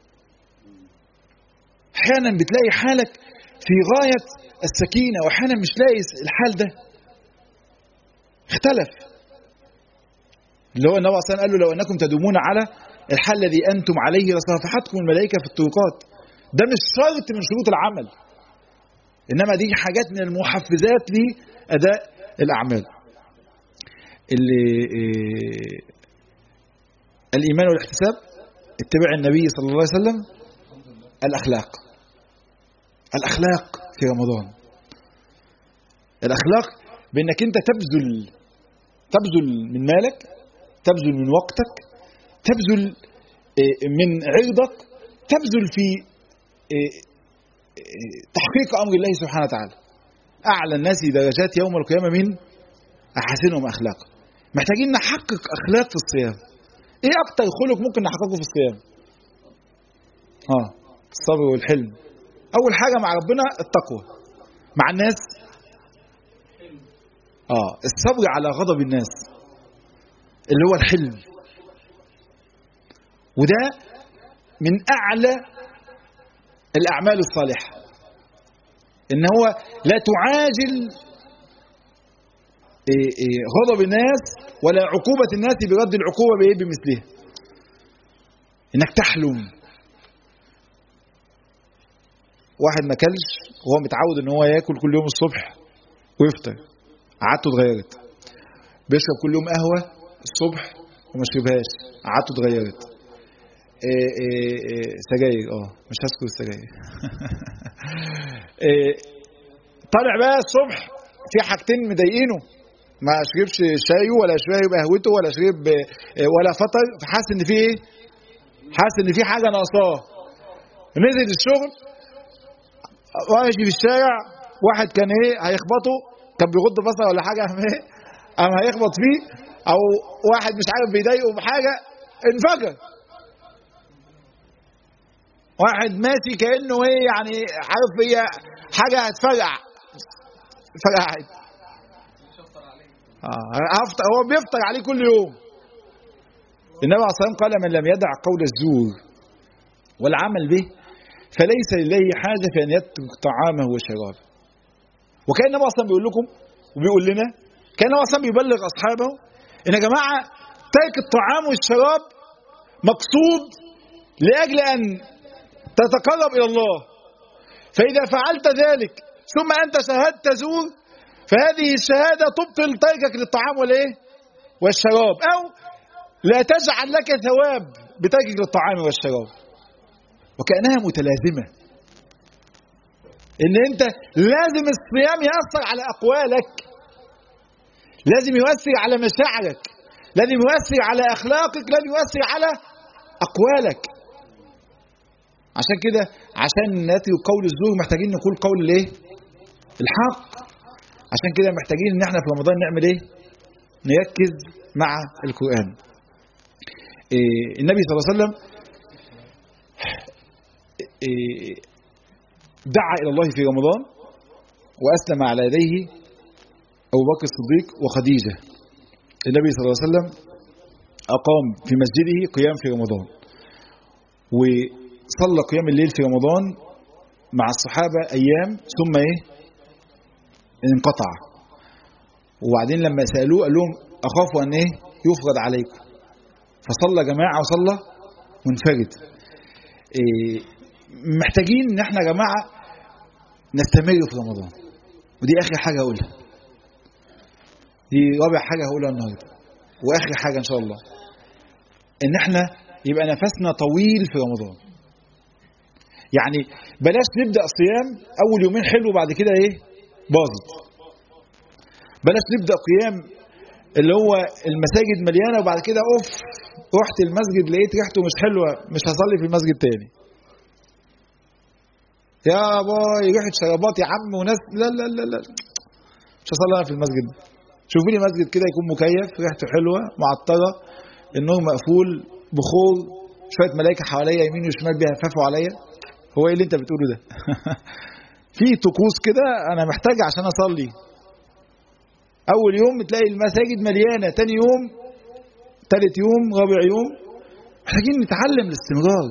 احيانا بتلاقي حالك في غايه السكينه واحيانا مش لاقي الحال ده اختلف اللي هو النبي صلى قال له لو انكم تدومون على الحال الذي انتم عليه لصافحتكم الملائكه في الطرقات ده مش شرط من شروط العمل انما دي حاجات من المحفزات لاداء الاعمال اللي إيه الايمان والاحتساب اتباع النبي صلى الله عليه وسلم الاخلاق الاخلاق في رمضان الاخلاق بانك انت تبذل تبذل من مالك تبذل من وقتك تبذل من عرضك تبذل في تحقيق امر الله سبحانه وتعالى اعلى الناس درجات يوم القيامه من احسنهم اخلاقا محتاجين نحقق اخلاق في الصيام ايه اكتر خلق ممكن نحققه في الصيام اه الصبر والحلم اول حاجه مع ربنا التقوى مع الناس اه الصبر على غضب الناس اللي هو الحلم وده من اعلى الاعمال الصالحه ان هو لا تعاجل غضب الناس ولا عقوبة الناس برد العقوبة بإيه بمثلها إنك تحلم واحد ما كلش وهو متعود إن هو ياكل كل يوم الصبح ويفطر عادته اتغيرت بيشرب كل يوم قهوة الصبح وما شربهاش عادته اتغيرت إيه إيه إيه سجاير اه مش هذكر السجاير طالع بقى الصبح في حاجتين مضايقينه ما شربش شايه ولا شرب قهوته ولا شرب ولا فطر فحاسس ان في ايه؟ حاسس ان في حاجه ناقصاه نزل الشغل ماشي في الشارع واحد كان ايه هيخبطه كان بيغض بصره ولا حاجه قام ايه؟ قام هيخبط فيه او واحد مش عارف بيضايقه بحاجه انفجر واحد ماشي كانه ايه يعني عارف هي حاجه هتفرقع فرقعت آه هو بيفطر عليه كل يوم النبي عليه الصلاه قال من لم يدع قول الزور والعمل به فليس لله حاجه في ان يترك طعامه وشرابه وكان النبي اصلا بيقول لكم وبيقول لنا كان النبي اصلا بيبلغ اصحابه ان يا جماعه ترك الطعام والشراب مقصود لاجل ان تتقرب الى الله فاذا فعلت ذلك ثم انت شهدت زور فهذه الشهاده تبطل تركك للطعام والايه؟ والشراب او لا تجعل لك ثواب بتركك للطعام والشراب وكانها متلازمه ان انت لازم الصيام ياثر على اقوالك لازم يؤثر على مشاعرك لازم يؤثر على اخلاقك لازم يؤثر على اقوالك عشان كده عشان ناتي قول الزور محتاجين نقول قول الايه الحق عشان كده محتاجين ان احنا في رمضان نعمل ايه نركز مع القران إيه النبي صلى الله عليه وسلم إيه دعا إلى الله في رمضان وأسلم على يديه أبو بكر الصديق وخديجة النبي صلى الله عليه وسلم أقام في مسجده قيام في رمضان وصلى قيام الليل في رمضان مع الصحابة أيام ثم إيه انقطع وبعدين لما سألوه قال لهم أخاف أن إيه يفرض عليكم فصلى جماعة وصلى منفرد إيه محتاجين ان احنا يا جماعة نستمر في رمضان ودي اخر حاجة هقولها دي رابع حاجة هقولها النهاردة واخر حاجة ان شاء الله ان احنا يبقى نفسنا طويل في رمضان يعني بلاش نبدأ صيام اول يومين حلو بعد كده ايه باظت بلاش نبدأ قيام اللي هو المساجد مليانة وبعد كده اوف رحت المسجد لقيت ريحته مش حلوة مش هصلي في المسجد تاني يا باي ريحة شرابات يا عم وناس لا لا لا لا مش هصلي انا في المسجد شوفوا لي مسجد كده يكون مكيف ريحته حلوة معطرة النور مقفول بخور شوية ملائكة حواليا يمين وشمال بيهففوا عليا هو ايه اللي انت بتقوله ده في طقوس كده انا محتاج عشان اصلي اول يوم تلاقي المساجد مليانة تاني يوم تالت يوم رابع يوم محتاجين نتعلم الاستمرار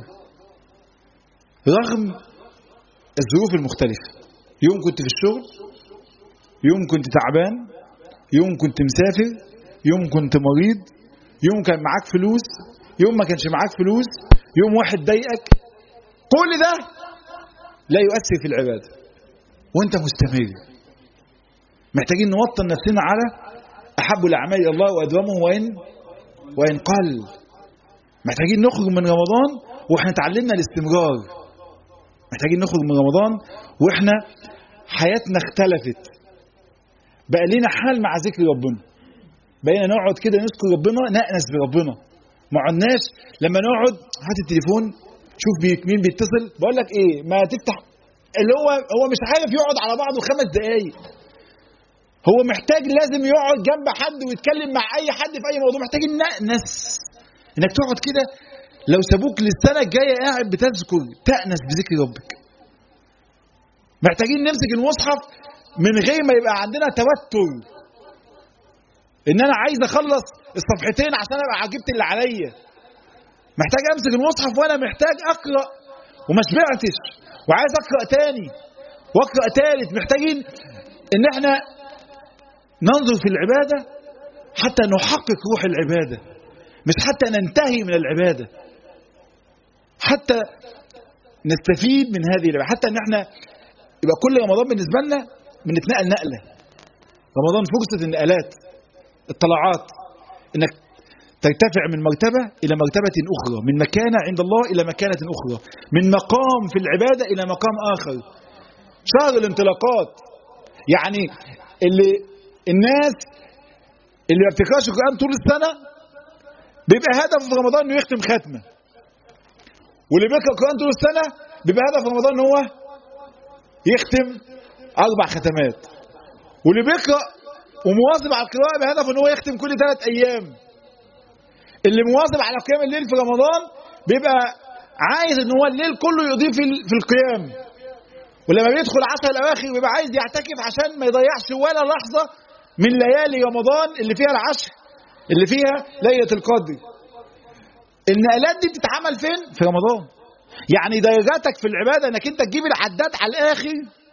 رغم الظروف المختلفة يوم كنت في الشغل يوم كنت تعبان يوم كنت مسافر يوم كنت مريض يوم كان معاك فلوس يوم ما كانش معاك فلوس يوم واحد ضايقك كل ده لا يؤثر في العبادة وانت مستمر محتاجين نوطن نفسنا على أحب الأعمال إلى الله وأدومه وإن وإن قل محتاجين نخرج من رمضان وإحنا تعلمنا الاستمرار محتاجين نخرج من رمضان وإحنا حياتنا اختلفت بقى لنا حال مع ذكر ربنا بقينا نقعد كده نذكر ربنا نأنس بربنا ما عدناش لما نقعد هات التليفون شوف بي- مين بيتصل بقول لك ايه ما تفتح اللي هو هو مش عارف يقعد على بعضه خمس دقايق هو محتاج لازم يقعد جنب حد ويتكلم مع اي حد في اي موضوع محتاج نأنس انك تقعد كده لو سابوك للسنه الجايه قاعد بتذكر تأنس بذكر ربك محتاجين نمسك المصحف من غير ما يبقى عندنا توتر ان انا عايز اخلص الصفحتين عشان ابقى عجبت اللي عليا محتاج امسك المصحف وانا محتاج اقرا وما شبعتش وعايز اقرا تاني واقرا تالت محتاجين ان احنا ننظر في العباده حتى نحقق روح العباده مش حتى ننتهي من العباده حتى نستفيد من هذه العباده حتى ان احنا يبقى كل رمضان بالنسبه لنا بنتنقل نقله رمضان فرصه النقلات الطلعات انك ترتفع من مرتبة إلى مرتبة أخرى من مكانة عند الله إلى مكانة أخرى من مقام في العبادة إلى مقام آخر شهر الانطلاقات يعني اللي الناس اللي ما بتقراش القرآن طول السنة بيبقى هدفه في رمضان انه يختم ختمة واللي بيقرأ القرآن طول السنة بيبقى هدفه في رمضان ان هو يختم أربع ختمات واللي بيقرأ ومواظب على القراءة بهدفه ان هو يختم كل ثلاث أيام اللي مواظب على قيام الليل في رمضان بيبقى عايز ان هو الليل كله يضيف في ال- في القيام ولما بيدخل عشر الاواخر بيبقى عايز يعتكف عشان ما يضيعش ولا لحظه من ليالي رمضان اللي فيها العشر اللي فيها ليله القدر النقلات دي بتتعمل فين في رمضان يعني درجاتك في العباده انك انت تجيب العداد على الاخر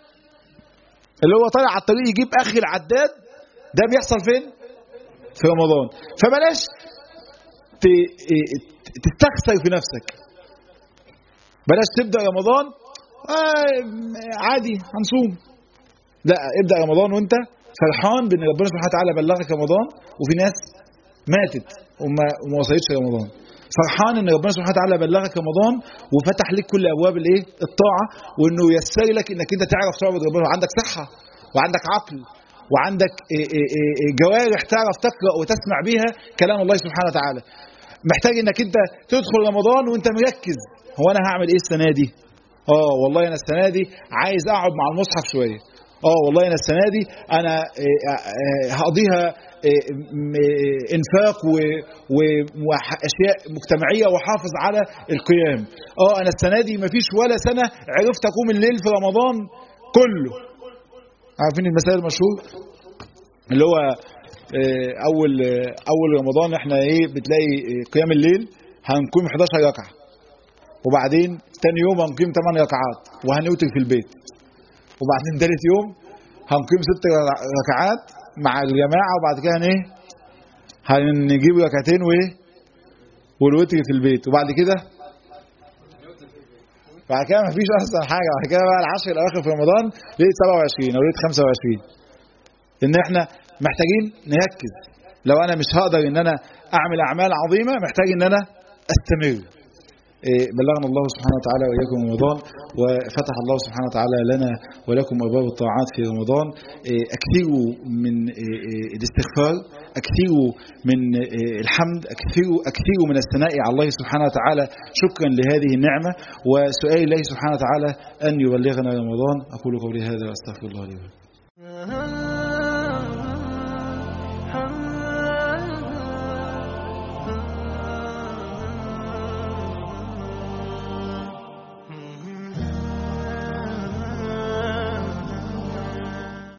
اللي هو طالع على الطريق يجيب اخر العداد ده بيحصل فين في رمضان فبلاش ت- تستخسر في نفسك بلاش تبدا رمضان آه عادي هنصوم لا ابدا رمضان وانت فرحان بان ربنا سبحانه وتعالى بلغك رمضان وفي ناس ماتت وما وما وصلتش رمضان فرحان ان ربنا سبحانه وتعالى بلغك رمضان وفتح لك كل ابواب الايه الطاعه وانه يسر لك انك انت تعرف تعبد ربنا وعندك صحه وعندك عقل وعندك إيه إيه إيه جوارح تعرف تقرا وتسمع بيها كلام الله سبحانه وتعالى محتاج انك انت تدخل رمضان وانت مركز هو انا هعمل ايه السنه دي اه والله انا السنه دي عايز اقعد مع المصحف شويه اه والله انا السنه دي انا إيه، آه، هقضيها انفاق واشياء مجتمعيه وحافظ على القيام اه انا السنه دي مفيش ولا سنه عرفت اقوم الليل في رمضان كله عارفين المثال المشهور اللي هو اول اول رمضان احنا ايه بتلاقي قيام الليل هنقوم 11 ركعه وبعدين تاني يوم هنقيم 8 ركعات وهنوتر في البيت وبعدين ثالث يوم هنقيم ست ركعات مع الجماعه وبعد كده ايه هنجيب ركعتين وايه والوتر في البيت وبعد كده بعد كده مفيش اصلا حاجه بعد كده بقى العشر الاواخر في رمضان ليله 27 او ليله 25 ان احنا محتاجين نركز لو انا مش هقدر ان انا اعمل اعمال عظيمه محتاج ان انا استمر بلغنا الله سبحانه وتعالى واياكم رمضان وفتح الله سبحانه وتعالى لنا ولكم ابواب الطاعات في رمضان اكثروا من الاستغفار اكثروا من الحمد اكثروا اكثروا من الثناء على الله سبحانه وتعالى شكرا لهذه النعمه وسؤال الله سبحانه وتعالى ان يبلغنا رمضان اقول قولي هذا واستغفر الله لي ولكم